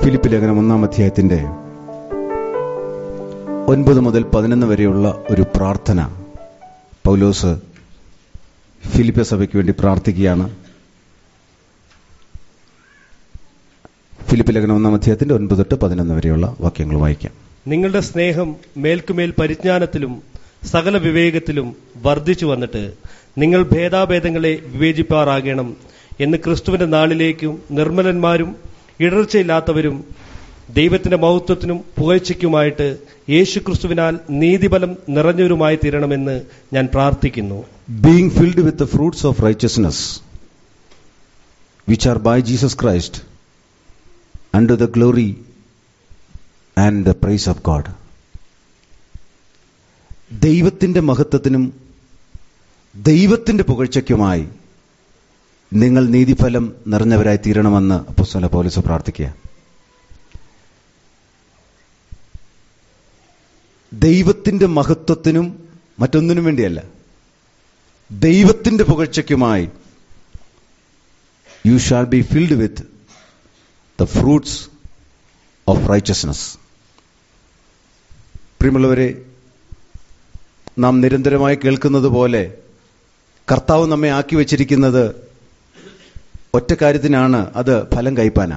Philip ലേഖനം ഒന്നാം അധ്യായത്തിന്റെ ഒൻപത് മുതൽ പതിനൊന്ന് വരെയുള്ള ഒരു പ്രാർത്ഥന പൗലോസ് ഫിലിപ്പ സഭയ്ക്ക് വേണ്ടി പ്രാർത്ഥിക്കുകയാണ് ഫിലിപ്പ് ലേഖനം ഒന്നാം അധ്യായത്തിന്റെ ഒൻപത് തൊട്ട് പതിനൊന്ന് വരെയുള്ള വാക്യങ്ങൾ വായിക്കാം നിങ്ങളുടെ സ്നേഹം മേൽക്കുമേൽ പരിജ്ഞാനത്തിലും സകല വിവേകത്തിലും വർദ്ധിച്ചു വന്നിട്ട് നിങ്ങൾ ഭേദാഭേദങ്ങളെ വിവേചിപ്പാറാകണം എന്ന് ക്രിസ്തുവിന്റെ നാളിലേക്കും നിർമ്മലന്മാരും ഇടർച്ചയില്ലാത്തവരും ദൈവത്തിന്റെ മഹത്വത്തിനും പുകഴ്ചയ്ക്കുമായിട്ട് യേശു ക്രിസ്തുവിനാൽ നീതിബലം നിറഞ്ഞവരുമായി തീരണമെന്ന് ഞാൻ പ്രാർത്ഥിക്കുന്നു being filled with the fruits of righteousness, which are by Jesus Christ, unto the glory and the praise of God. ദൈവത്തിന്റെ മഹത്വത്തിനും ദൈവത്തിന്റെ പുകഴ്ചയ്ക്കുമായി നിങ്ങൾ നീതിഫലം നിറഞ്ഞവരായി തീരണമെന്ന് അപ്പോസ്തലൻ പൗലോസ് പ്രാർത്ഥിക്കുക ദൈവത്തിന്റെ മഹത്വത്തിനും മറ്റൊന്നിനും വേണ്ടിയല്ല ദൈവത്തിന്റെ പുകഴ്ചയ്ക്കുമായി you shall be filled with the fruits of righteousness പ്രിയമുള്ളവരെ നാം നിരന്തരമായി കേൾക്കുന്നത് പോലെ കർത്താവ് നമ്മെ ആക്കി വച്ചിരിക്കുന്നത് ഒറ്റ കാര്യത്തിനാണ് അത് ഫലം കയ്പാനാ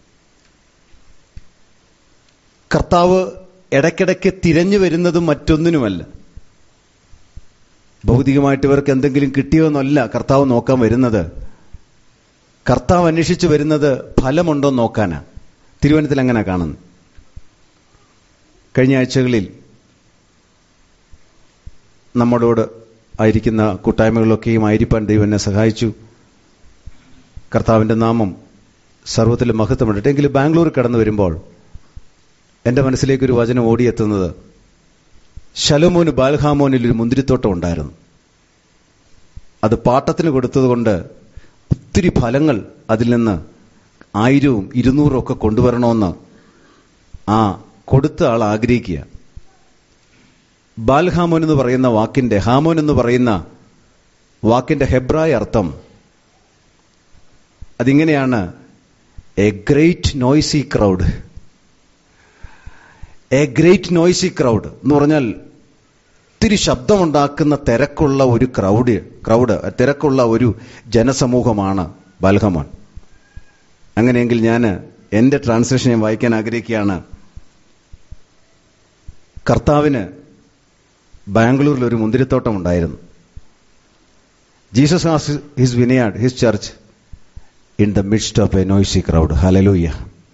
കർത്താവ് ഇടയ്ക്കിടയ്ക്ക് തിരഞ്ഞു വരുന്നതും മറ്റൊന്നിനുമല്ല ഭൗതികമായിട്ട് ഇവർക്ക് എന്തെങ്കിലും കിട്ടിയോന്നല്ല കർത്താവ് നോക്കാൻ വരുന്നത് കർത്താവ് അന്വേഷിച്ചു വരുന്നത് ഫലമുണ്ടോ നോക്കാനാ തിരുവനന്തപുരത്തിൽ അങ്ങനെ കാണുന്നു കഴിഞ്ഞ ആഴ്ചകളിൽ നമ്മളോട് ആയിരിക്കുന്ന കൂട്ടായ്മകളിലൊക്കെയും ആയിരിക്കാൻ ദൈവം എന്നെ സഹായിച്ചു കർത്താവിന്റെ നാമം സർവത്തിലും മഹത്വമുണ്ട് എങ്കിലും ബാംഗ്ലൂർ കടന്നു വരുമ്പോൾ എന്റെ മനസ്സിലേക്ക് ഒരു വചനം ഓടിയെത്തുന്നത് ശലോമോന് ബാൽഹാമോനിൽ ഒരു മുന്തിരിത്തോട്ടം ഉണ്ടായിരുന്നു അത് പാട്ടത്തിന് കൊടുത്തതുകൊണ്ട് ഒത്തിരി ഫലങ്ങൾ അതിൽ നിന്ന് ആയിരവും ഇരുന്നൂറും ഒക്കെ കൊണ്ടുവരണമെന്ന് ആ കൊടുത്ത ആൾ ആഗ്രഹിക്കുക ബാൽഹാമോൻ എന്ന് പറയുന്ന വാക്കിന്റെ ഹാമോൻ എന്ന് പറയുന്ന വാക്കിന്റെ ഹെബ്രായ അർത്ഥം അതിങ്ങനെയാണ് a great noisy crowd a great noisy crowd എന്ന് പറഞ്ഞാൽ ഒത്തിരി ശബ്ദമുണ്ടാക്കുന്ന തിരക്കുള്ള ഒരു ക്രൗഡ് ക്രൗഡ് തിരക്കുള്ള ഒരു ജനസമൂഹമാണ് ബാൽഹമോൻ അങ്ങനെയെങ്കിൽ ഞാൻ എന്റെ ട്രാൻസ്ലേഷൻ ഞാൻ വായിക്കാൻ ആഗ്രഹിക്കുകയാണ് കർത്താവിന് ബാംഗ്ലൂരിൽ ഒരു മുന്തിരിത്തോട്ടം ഉണ്ടായിരുന്നു Jesus has his vineyard his church in the midst of a noisy crowd ഹലലൂയ്യ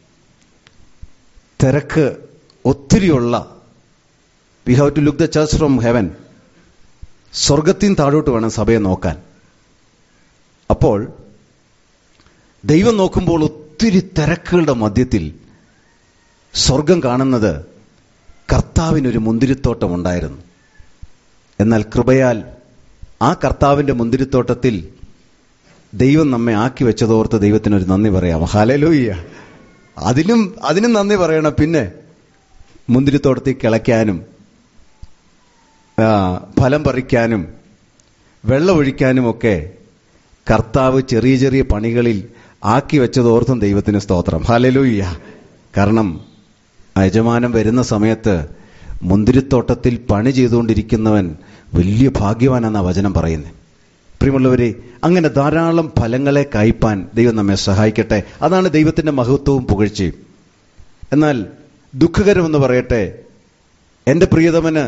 തിരക്ക് ഒത്തിരിയുള്ള we have to look the church from heaven സ്വർഗത്തിൽ താഴോട്ട് വേണം സഭയെ നോക്കാൻ അപ്പോൾ ദൈവം നോക്കുമ്പോൾ ഒത്തിരി തിരക്കുകളുടെ മധ്യത്തിൽ സ്വർഗം കാണുന്നത് കർത്താവിനൊരു മുന്തിരിത്തോട്ടം ഉണ്ടായിരുന്നു എന്നാൽ കൃപയാൽ ആ കർത്താവിന്റെ മുന്തിരിത്തോട്ടത്തിൽ ദൈവം നമ്മെ ആക്കി വെച്ചതോർത്ത് ദൈവത്തിനൊരു നന്ദി പറയാം ഹലലൂയ്യ അതിനും അതിനും നന്ദി പറയണം പിന്നെ മുന്തിരിത്തോട്ടത്തിൽ കിളയ്ക്കാനും ഫലം പറിക്കാനും വെള്ളമൊഴിക്കാനും ഒക്കെ കർത്താവ് ചെറിയ ചെറിയ പണികളിൽ ആക്കി വെച്ചതോർത്തും ദൈവത്തിന് സ്തോത്രം ഹലലൂയ്യ കാരണം യജമാനം വരുന്ന സമയത്ത് മുന്തിരിത്തോട്ടത്തിൽ പണി ചെയ്തുകൊണ്ടിരിക്കുന്നവൻ വലിയ ഭാഗ്യവാനെന്ന വചനം പറയുന്നത് പ്രിയമുള്ളവരെ അങ്ങനെ ധാരാളം ഫലങ്ങളെ കയ്പാൻ ദൈവം നമ്മെ സഹായിക്കട്ടെ അതാണ് ദൈവത്തിന്റെ മഹത്വവും പുകഴ്ചയും എന്നാൽ ദുഃഖകരമെന്ന് പറയട്ടെ എന്റെ പ്രിയതമന്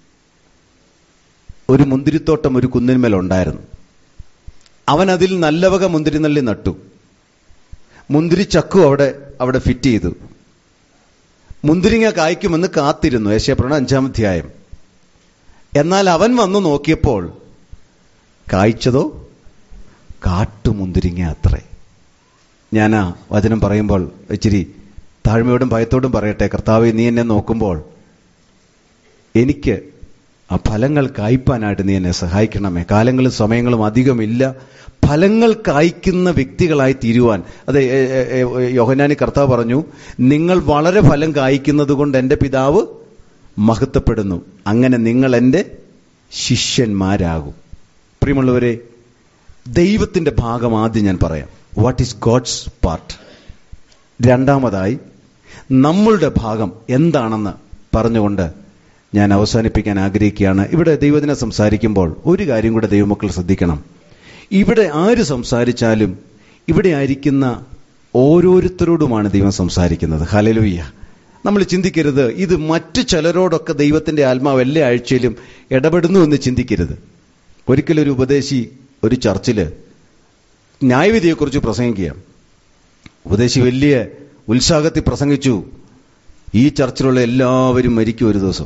ഒരു മുന്തിരിത്തോട്ടം ഒരു കുന്നിന്മേൽ ഉണ്ടായിരുന്നു അവൻ അതിൽ നല്ല വക മുന്തിരിനള്ളി നട്ടു മുന്തിരി ചക്കു അവിടെ അവിടെ ഫിറ്റ് ചെയ്തു മുന്തിരിങ്ങ കായ്ക്കുമെന്ന് കാത്തിരുന്നു യേശയപ്രണ അഞ്ചാം അധ്യായം എന്നാൽ അവൻ വന്നു നോക്കിയപ്പോൾ കായ്ച്ചതോ കാട്ടുമുന്തിരിങ്ങ അത്രേ ഞാൻ ആ വചനം പറയുമ്പോൾ ഇച്ചിരി താഴ്മയോടും ഭയത്തോടും പറയട്ടെ കർത്താവ് നീ എന്നെ നോക്കുമ്പോൾ എനിക്ക് ആ ഫലങ്ങൾ കായ്പാനായിട്ട് നീ എന്നെ സഹായിക്കണമേ കാലങ്ങളും സമയങ്ങളും അധികമില്ല ഫലങ്ങൾ കായ്ക്കുന്ന വ്യക്തികളായി തീരുവാൻ അതെ യോഹനാനി കർത്താവ് പറഞ്ഞു നിങ്ങൾ വളരെ ഫലം കായ്ക്കുന്നത് കൊണ്ട് എൻ്റെ പിതാവ് മഹത്വപ്പെടുന്നു അങ്ങനെ നിങ്ങൾ എൻ്റെ ശിഷ്യന്മാരാകും പ്രിയമുള്ളവരെ ദൈവത്തിന്റെ ഭാഗം ആദ്യം ഞാൻ പറയാം വാട്ട് ഈസ് ഗോഡ്സ് പാർട്ട് രണ്ടാമതായി നമ്മളുടെ ഭാഗം എന്താണെന്ന് പറഞ്ഞുകൊണ്ട് ഞാൻ അവസാനിപ്പിക്കാൻ ആഗ്രഹിക്കുകയാണ് ഇവിടെ ദൈവത്തിനെ സംസാരിക്കുമ്പോൾ ഒരു കാര്യം കൂടെ ദൈവമക്കൾ ശ്രദ്ധിക്കണം ഇവിടെ ആര് സംസാരിച്ചാലും ഇവിടെ ആയിരിക്കുന്ന ഓരോരുത്തരോടുമാണ് ദൈവം സംസാരിക്കുന്നത് ഹലലുയ്യ നമ്മൾ ചിന്തിക്കരുത് ഇത് മറ്റു ചിലരോടൊക്കെ ദൈവത്തിന്റെ ആത്മാവ് എല്ലാ ആഴ്ചയിലും ഇടപെടുന്നു എന്ന് ചിന്തിക്കരുത് ഒരിക്കലൊരു ഉപദേശി ഒരു ചർച്ചില് ന്യായവിധിയെക്കുറിച്ച് പ്രസംഗിക്കുക ഉപദേശി വലിയ ഉത്സാഹത്തിൽ പ്രസംഗിച്ചു ഈ ചർച്ചിലുള്ള എല്ലാവരും മരിക്കും ഒരു ദിവസം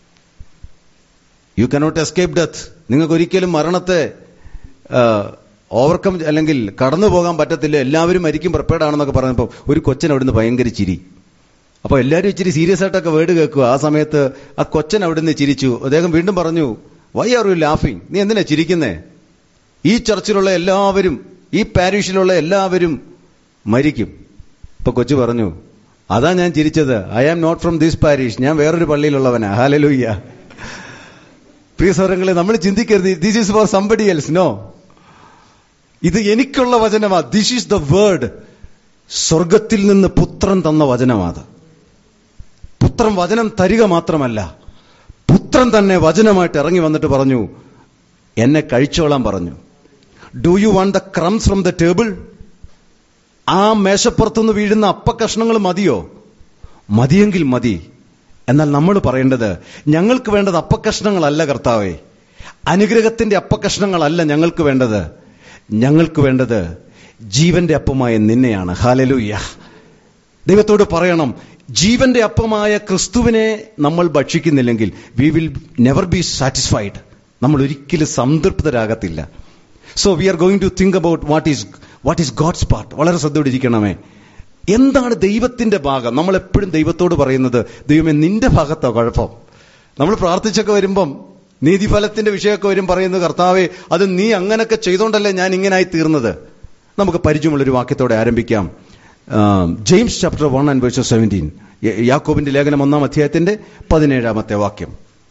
യു കനോട്ട് എസ്കേപ്പ് ഡെത്ത് നിങ്ങൾക്ക് ഒരിക്കലും മരണത്തെ ഓവർകം അല്ലെങ്കിൽ കടന്നു പോകാൻ പറ്റത്തില്ല എല്ലാവരും മരിക്കും പ്രിപ്പയർഡ് ആണെന്നൊക്കെ പറഞ്ഞപ്പോൾ ഒരു കൊച്ചൻ അവിടുന്ന് ഭയങ്കര ചിരി അപ്പോൾ എല്ലാവരും ഇച്ചിരി സീരിയസ് ആയിട്ടൊക്കെ വേർഡ് കേൾക്കുക ആ സമയത്ത് ആ കൊച്ചൻ അവിടുന്ന് ചിരിച്ചു അദ്ദേഹം വീണ്ടും പറഞ്ഞു വൈ ആർ യു ലാഫിങ് നീ എന്തിനാ ചിരിക്കുന്നേ ഈ ചർച്ചിലുള്ള എല്ലാവരും ഈ പാരീഷിലുള്ള എല്ലാവരും മരിക്കും ഇപ്പൊ കൊച്ചു പറഞ്ഞു അതാ ഞാൻ ചിരിച്ചത് I am not from this parish ഞാൻ വേറൊരു പള്ളിയിലുള്ളവനാ ഹാലലൂയ്യ പ്രിയ സ്വരങ്ങളെ നമ്മൾ ചിന്തിക്കരുത് this is for somebody else no ഇത് എനിക്കുള്ള വചനമാ ദിസ് ഈസ് ദ വേർഡ് സ്വർഗത്തിൽ നിന്ന് പുത്രൻ തന്ന വചനമാത് പുത്രൻ വചനം തരിക മാത്രമല്ല പുത്രൻ തന്നെ വചനമായിട്ട് ഇറങ്ങി വന്നിട്ട് പറഞ്ഞു എന്നെ കഴിച്ചോളാൻ പറഞ്ഞു do you want the crumbs from the table ആ മേശപ്പുറത്തുനിന്ന് വീഴുന്ന അപ്പക്കഷ്ണങ്ങൾ മതിയോ മതിയെങ്കിൽ മതി എന്നാൽ നമ്മൾ പറയേണ്ടത് ഞങ്ങൾക്ക് വേണ്ടത് അപ്പക്കഷ്ണങ്ങളല്ല കർത്താവേ അനുഗ്രഹത്തിന്റെ അപ്പക്കഷ്ണങ്ങളല്ല ഞങ്ങൾക്ക് വേണ്ടത് ഞങ്ങൾക്ക് വേണ്ടത് ജീവന്റെ അപ്പമായ നിന്നെയാണ് ഹാലലൂയ്യ ദൈവത്തോട് പറയണം ജീവന്റെ അപ്പമായ ക്രിസ്തുവിനെ നമ്മൾ ഭക്ഷിക്കുന്നില്ലെങ്കിൽ we will never be satisfied നമ്മൾ ഒരിക്കലും സംതൃപ്തരാകത്തില്ല so we are going to think about what is what is God's part വളരെ ശ്രദ്ധയോടിരിക്കണമേ എന്താണ് ദൈവത്തിന്റെ ഭാഗം നമ്മൾ എപ്പോഴും ദൈവത്തോട് പറയുന്നത് ദൈവമേ നിന്റെ ഭാഗത്തോ കുഴപ്പം നമ്മൾ പ്രാർത്ഥിച്ചൊക്കെ വരുമ്പം നീതിഫലത്തിന്റെ വിഷയമൊക്കെ വരും പറയുന്നത് കർത്താവെ അത് നീ അങ്ങനൊക്കെ ചെയ്തോണ്ടല്ലേ ഞാൻ ഇങ്ങനായി തീർന്നത് നമുക്ക് പരിചയമുള്ളൊരു വാക്യത്തോടെ ആരംഭിക്കാം James chapter one and verse seventeen യാക്കോബിന്റെ ലേഖനം ഒന്നാം അധ്യായത്തിന്റെ പതിനേഴാമത്തെ വാക്യം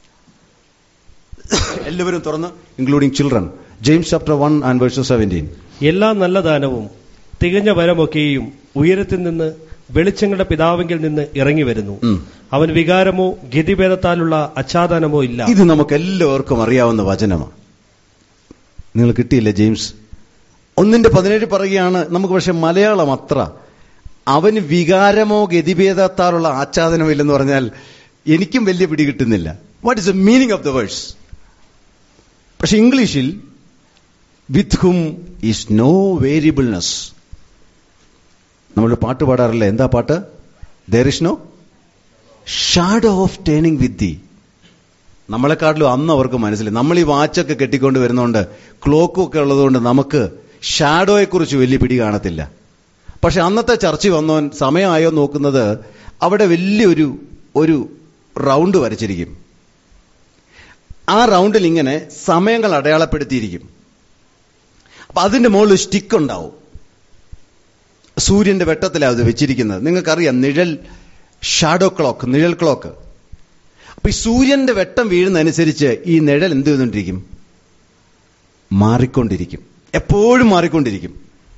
എല്ലാവരും തുറന്ന് including children James chapter one and verse seventeen എല്ലാ നല്ല ദാനവും തികഞ്ഞ വരമൊക്കെയും ഉയരത്തിൽ നിന്ന് വെളിച്ചങ്ങളുടെ പിതാവെങ്കിൽ നിന്ന് ഇറങ്ങി വരുന്നു ഉം. അവൻ വികാരമോ ഗതിഭേദത്താലുള്ള അച്ഛാദാനമോ ഇല്ല ഇത് നമുക്ക് എല്ലാവർക്കും അറിയാവുന്ന വചനമാണ് നിങ്ങൾ കിട്ടിയില്ലേ ജെയിംസ് ഒന്നിന്റെ പതിനേഴ് പറയുകയാണ് നമുക്ക് പക്ഷെ മലയാളം അത്ര അവന് വികാരമോ ഗതിഭേദത്താലുള്ള ആച്ഛാദനമോ ഇല്ലെന്ന് പറഞ്ഞാൽ എനിക്കും വലിയ പിടി കിട്ടുന്നില്ല what is the meaning of the verse പക്ഷെ ഇംഗ്ലീഷിൽ വിത്ത് ഹും ഈസ് നോ വേരിയബിൾനെസ് നമ്മൾ പാട്ട് പാടാറില്ല എന്താ പാട്ട് there is no shadow of turning with the നമ്മളെക്കാട്ടിലും അന്ന് അവർക്ക് മനസ്സിലായി നമ്മൾ ഈ വാച്ചൊക്കെ കെട്ടിക്കൊണ്ട് വരുന്നതുകൊണ്ട് ക്ലോക്കും ഒക്കെ ഉള്ളതുകൊണ്ട് നമുക്ക് ഷാഡോയെ കുറിച്ച് വലിയ പിടി കാണത്തില്ല പക്ഷെ അന്നത്തെ ചർച്ച വന്നവൻ സമയമായോ നോക്കുന്നത് അവിടെ വലിയൊരു ഒരു റൗണ്ട് വരച്ചിരിക്കും ആ റൗണ്ടിൽ ഇങ്ങനെ സമയങ്ങൾ അടയാളപ്പെടുത്തിയിരിക്കും അപ്പൊ അതിന്റെ മുകളിൽ സ്റ്റിക്ക് ഉണ്ടാവും സൂര്യന്റെ വെട്ടത്തിലാണ് അത് വെച്ചിരിക്കുന്നത് നിങ്ങൾക്കറിയാം നിഴൽ ഷാഡോ ക്ലോക്ക് നിഴൽ ക്ലോക്ക് അപ്പൊ ഈ സൂര്യന്റെ വെട്ടം വീഴുന്നതനുസരിച്ച് ഈ നിഴൽ എന്ത് ചെയ്തുകൊണ്ടിരിക്കും മാറിക്കൊണ്ടിരിക്കും എപ്പോഴും മാറിക്കൊണ്ടിരിക്കും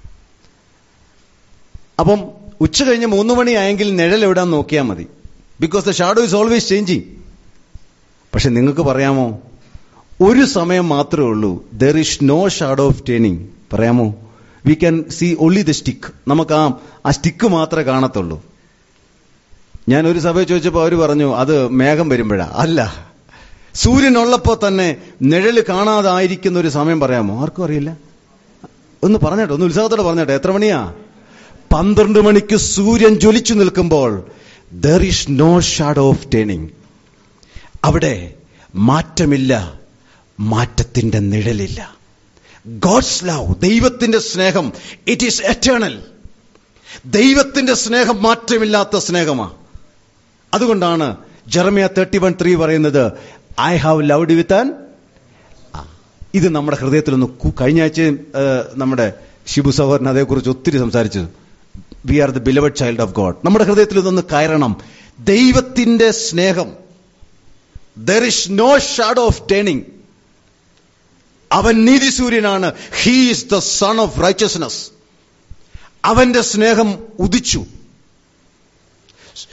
അപ്പം ഉച്ച കഴിഞ്ഞ് മൂന്ന് മണിയായെങ്കിൽ നിഴൽ എവിടാൻ നോക്കിയാൽ മതി because the shadow is always changing പക്ഷെ നിങ്ങൾക്ക് പറയാമോ ഒരു സമയം മാത്രമേ ഉള്ളൂ there is no shadow of turning പറയാമോ we can see only the stick നമുക്ക് ആ ആ സ്റ്റിക്ക് മാത്രമേ കാണത്തുള്ളൂ ഞാൻ ഒരു സഭയിൽ ചോദിച്ചപ്പോൾ അവർ പറഞ്ഞു അത് മേഘം വരുമ്പോഴാ അല്ല സൂര്യനുള്ളപ്പോൾ തന്നെ നിഴല് കാണാതായിരിക്കുന്ന ഒരു സമയം പറയാമോ ആർക്കും അറിയില്ല ഒന്ന് പറഞ്ഞേട്ടോ ഒന്ന് ഉത്സാഹത്തോടെ പറഞ്ഞേട്ടോ എത്ര മണിയാ പന്ത്രണ്ട് മണിക്ക് സൂര്യൻ ജ്വലിച്ചു നിൽക്കുമ്പോൾ there is no shadow of turning അവിടെ മാറ്റമില്ല മാറ്റത്തിന്റെ നിഴലില്ല ഗോഡ്സ് ലവ് ദൈവത്തിന്റെ സ്നേഹം ഇറ്റ് ഈസ് എറ്റേണൽ ദൈവത്തിന്റെ സ്നേഹം മാറ്റമില്ലാത്ത സ്നേഹമാണ് അതുകൊണ്ടാണ് ജെറമിയ തേർട്ടി വൺ ത്രീ പറയുന്നത് I have loved with an ഇത് നമ്മുടെ ഹൃദയത്തിലൊന്ന് കു- കഴിഞ്ഞ ആഴ്ച നമ്മുടെ ഷിബു സഹോദരൻ അതേക്കുറിച്ച് ഒത്തിരി സംസാരിച്ചു we are the beloved child of God നമ്മുടെ ഹൃദയത്തിൽ ഇതൊന്ന് കയറണം ദൈവത്തിന്റെ സ്നേഹം there is no shadow of turning അവൻ നീതിസൂര്യനാണ് he is the sun of righteousness അവന്റെ സ്നേഹം ഉദിച്ചു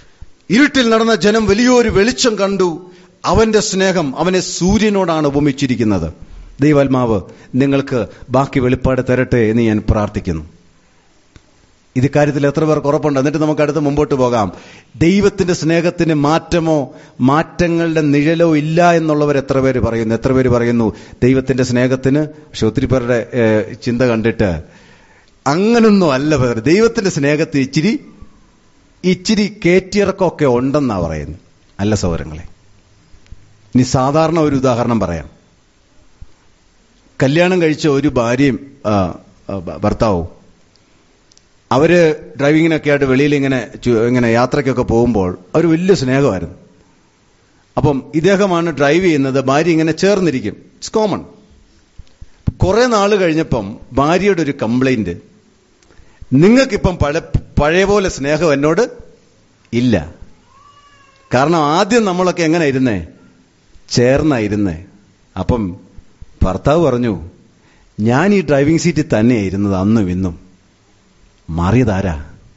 ഇരുട്ടിൽ നടന്ന ജനം വലിയൊരു വെളിച്ചം കണ്ടു അവന്റെ സ്നേഹം അവനെ സൂര്യനോടാണ് ഉപമിച്ചിരിക്കുന്നത് ദൈവാത്മാവ് നിങ്ങൾക്ക് ബാക്കി വെളിപ്പാട് തരട്ടെ എന്ന് ഞാൻ പ്രാർത്ഥിക്കുന്നു ഇത് കാര്യത്തിൽ എത്ര പേർക്ക് ഉറപ്പുണ്ട് എന്നിട്ട് നമുക്ക് അടുത്ത് മുമ്പോട്ട് പോകാം ദൈവത്തിന്റെ സ്നേഹത്തിന് മാറ്റമോ മാറ്റങ്ങളുടെ നിഴലോ ഇല്ല എന്നുള്ളവർ എത്ര പേര് പറയുന്നു എത്ര പേര് പറയുന്നു ദൈവത്തിന്റെ സ്നേഹത്തിന് പക്ഷെ ഒത്തിരി പേരുടെ ഏഹ്, ചിന്ത കണ്ടിട്ട് അങ്ങനൊന്നും അല്ല പേർ ദൈവത്തിന്റെ സ്നേഹത്തിന് ഇച്ചിരി ഇച്ചിരി കയറ്റിയിറക്കമൊക്കെ ഉണ്ടെന്നാ പറയുന്നത് അല്ല സൗരങ്ങളെ ഇനി സാധാരണ ഒരു ഉദാഹരണം പറയാം കല്യാണം കഴിച്ച ഒരു ഭാര്യയും ആ, ആ, ഭർത്താവും അവര് ഡ്രൈവിങ്ങിനൊക്കെ ആയിട്ട് വെളിയിൽ ഇങ്ങനെ ചു- ഇങ്ങനെ യാത്രയ്ക്കൊക്കെ പോകുമ്പോൾ അവർ വലിയ സ്നേഹമായിരുന്നു അപ്പം ഇദ്ദേഹമാണ് ഡ്രൈവ് ചെയ്യുന്നത് ഭാര്യ ഇങ്ങനെ ചേർന്നിരിക്കും ഇറ്റ്സ് കോമൺ കുറെ നാൾ കഴിഞ്ഞപ്പം ഭാര്യയുടെ ഒരു കംപ്ലൈന്റ് നിങ്ങൾക്കിപ്പം പഴ പഴയ പോലെ സ്നേഹം എന്നോട് ഇല്ല കാരണം ആദ്യം നമ്മളൊക്കെ എങ്ങനെ ഇരുന്നേ ചേർന്നാ ഇരുന്നേ അപ്പം ഭർത്താവ് പറഞ്ഞു ഞാൻ ഈ ഡ്രൈവിംഗ് സീറ്റിൽ തന്നെയാ ഇരുന്നത് അന്നും ഇന്നും മാറിയതാരാ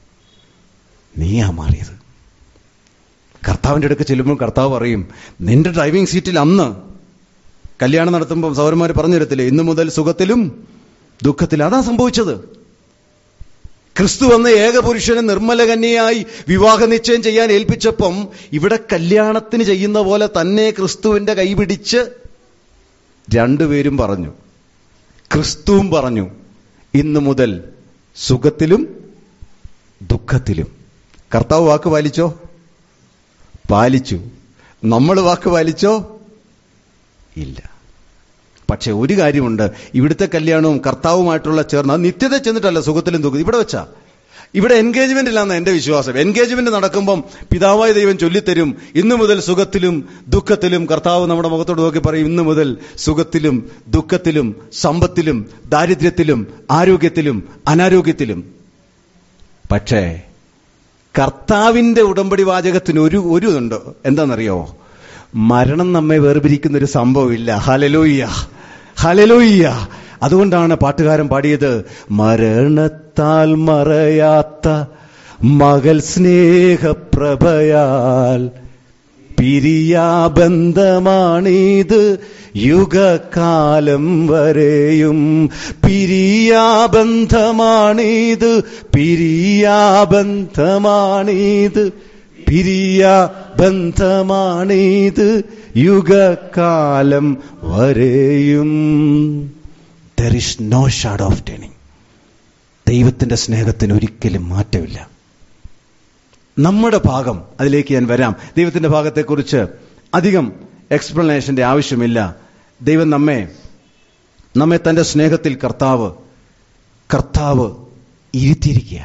നീയാ മാറിയത് കർത്താവിന്റെ അടുക്ക് ചെല്ലുമ്പോൾ കർത്താവ് പറയും നിന്റെ ഡ്രൈവിംഗ് സീറ്റിൽ അന്ന് കല്യാണം നടത്തുമ്പോൾ സൗരന്മാർ പറഞ്ഞു തരത്തില്ലേ ഇന്നു മുതൽ സുഖത്തിലും ദുഃഖത്തിലും അതാ സംഭവിച്ചത് ക്രിസ്തു വന്ന ഏകപുരുഷനെ നിർമ്മല കന്യയായി വിവാഹ നിശ്ചയം ചെയ്യാൻ ഏൽപ്പിച്ചപ്പം ഇവിടെ കല്യാണത്തിന് ചെയ്യുന്ന പോലെ തന്നെ ക്രിസ്തുവിന്റെ കൈപിടിച്ച് രണ്ടുപേരും പറഞ്ഞു ക്രിസ്തുവും പറഞ്ഞു ഇന്നു മുതൽ സുഖത്തിലും ദുഃഖത്തിലും കർത്താവ് വാക്ക് പാലിച്ചോ പാലിച്ചു നമ്മൾ വാക്ക് പാലിച്ചോ ഇല്ല പക്ഷെ ഒരു കാര്യമുണ്ട് ഇവിടുത്തെ കല്യാണവും കർത്താവുമായിട്ടുള്ള ചേർന്ന് അത് നിത്യത ചെന്നിട്ടല്ല സുഖത്തിലും ദുഃഖത്തിലും ഇവിടെ വെച്ചാ ഇവിടെ എൻഗേജ്മെന്റ് ഇല്ലാന്ന എന്റെ വിശ്വാസം എൻഗേജ്മെന്റ് നടക്കുമ്പം പിതാവായ ദൈവം ചൊല്ലിത്തരും ഇന്നു മുതൽ സുഖത്തിലും ദുഃഖത്തിലും കർത്താവ് നമ്മുടെ മുഖത്തോട് നോക്കി പറയും ഇന്നു മുതൽ സുഖത്തിലും ദുഃഖത്തിലും സമ്പത്തിലും ദാരിദ്ര്യത്തിലും ആരോഗ്യത്തിലും അനാരോഗ്യത്തിലും പക്ഷേ കർത്താവിന്റെ ഉടമ്പടി വാചകത്തിന് ഒരു ഒരു ഇതുണ്ട് എന്താണെന്നറിയോ മരണം നമ്മെ വേർപിരിക്കുന്ന ഒരു സംഭവമില്ല ഹലലോയ്യ ഹലലോയ്യ അതുകൊണ്ടാണ് പാട്ടുകാരൻ പാടിയത് മരണത്താൽ മറയാത്ത മകൾ സ്നേഹപ്രഭയാൽ പിരിയാബന്ധമാണിത് യുഗകാലം വരെയും പിരിയാബന്ധമാണിത് പിരിയാബന്ധമാണിത് പിരിയാബന്ധമാണിത് യുഗകാലം വരെയും there is no shadow of turning ദൈവത്തിന്റെ സ്നേഹത്തിന് ഒരിക്കലും മാറ്റമില്ല നമ്മുടെ ഭാഗം അതിലേക്ക് ഞാൻ വരാം ദൈവത്തിന്റെ ഭാഗത്തെക്കുറിച്ച് അധികം എക്സ്പ്ലനേഷന്റെ ആവശ്യമില്ല ദൈവം നമ്മെ നമ്മെ തന്റെ സ്നേഹത്തിൽ കർത്താവ് കർത്താവ് ഇരുത്തിയിരിക്കുക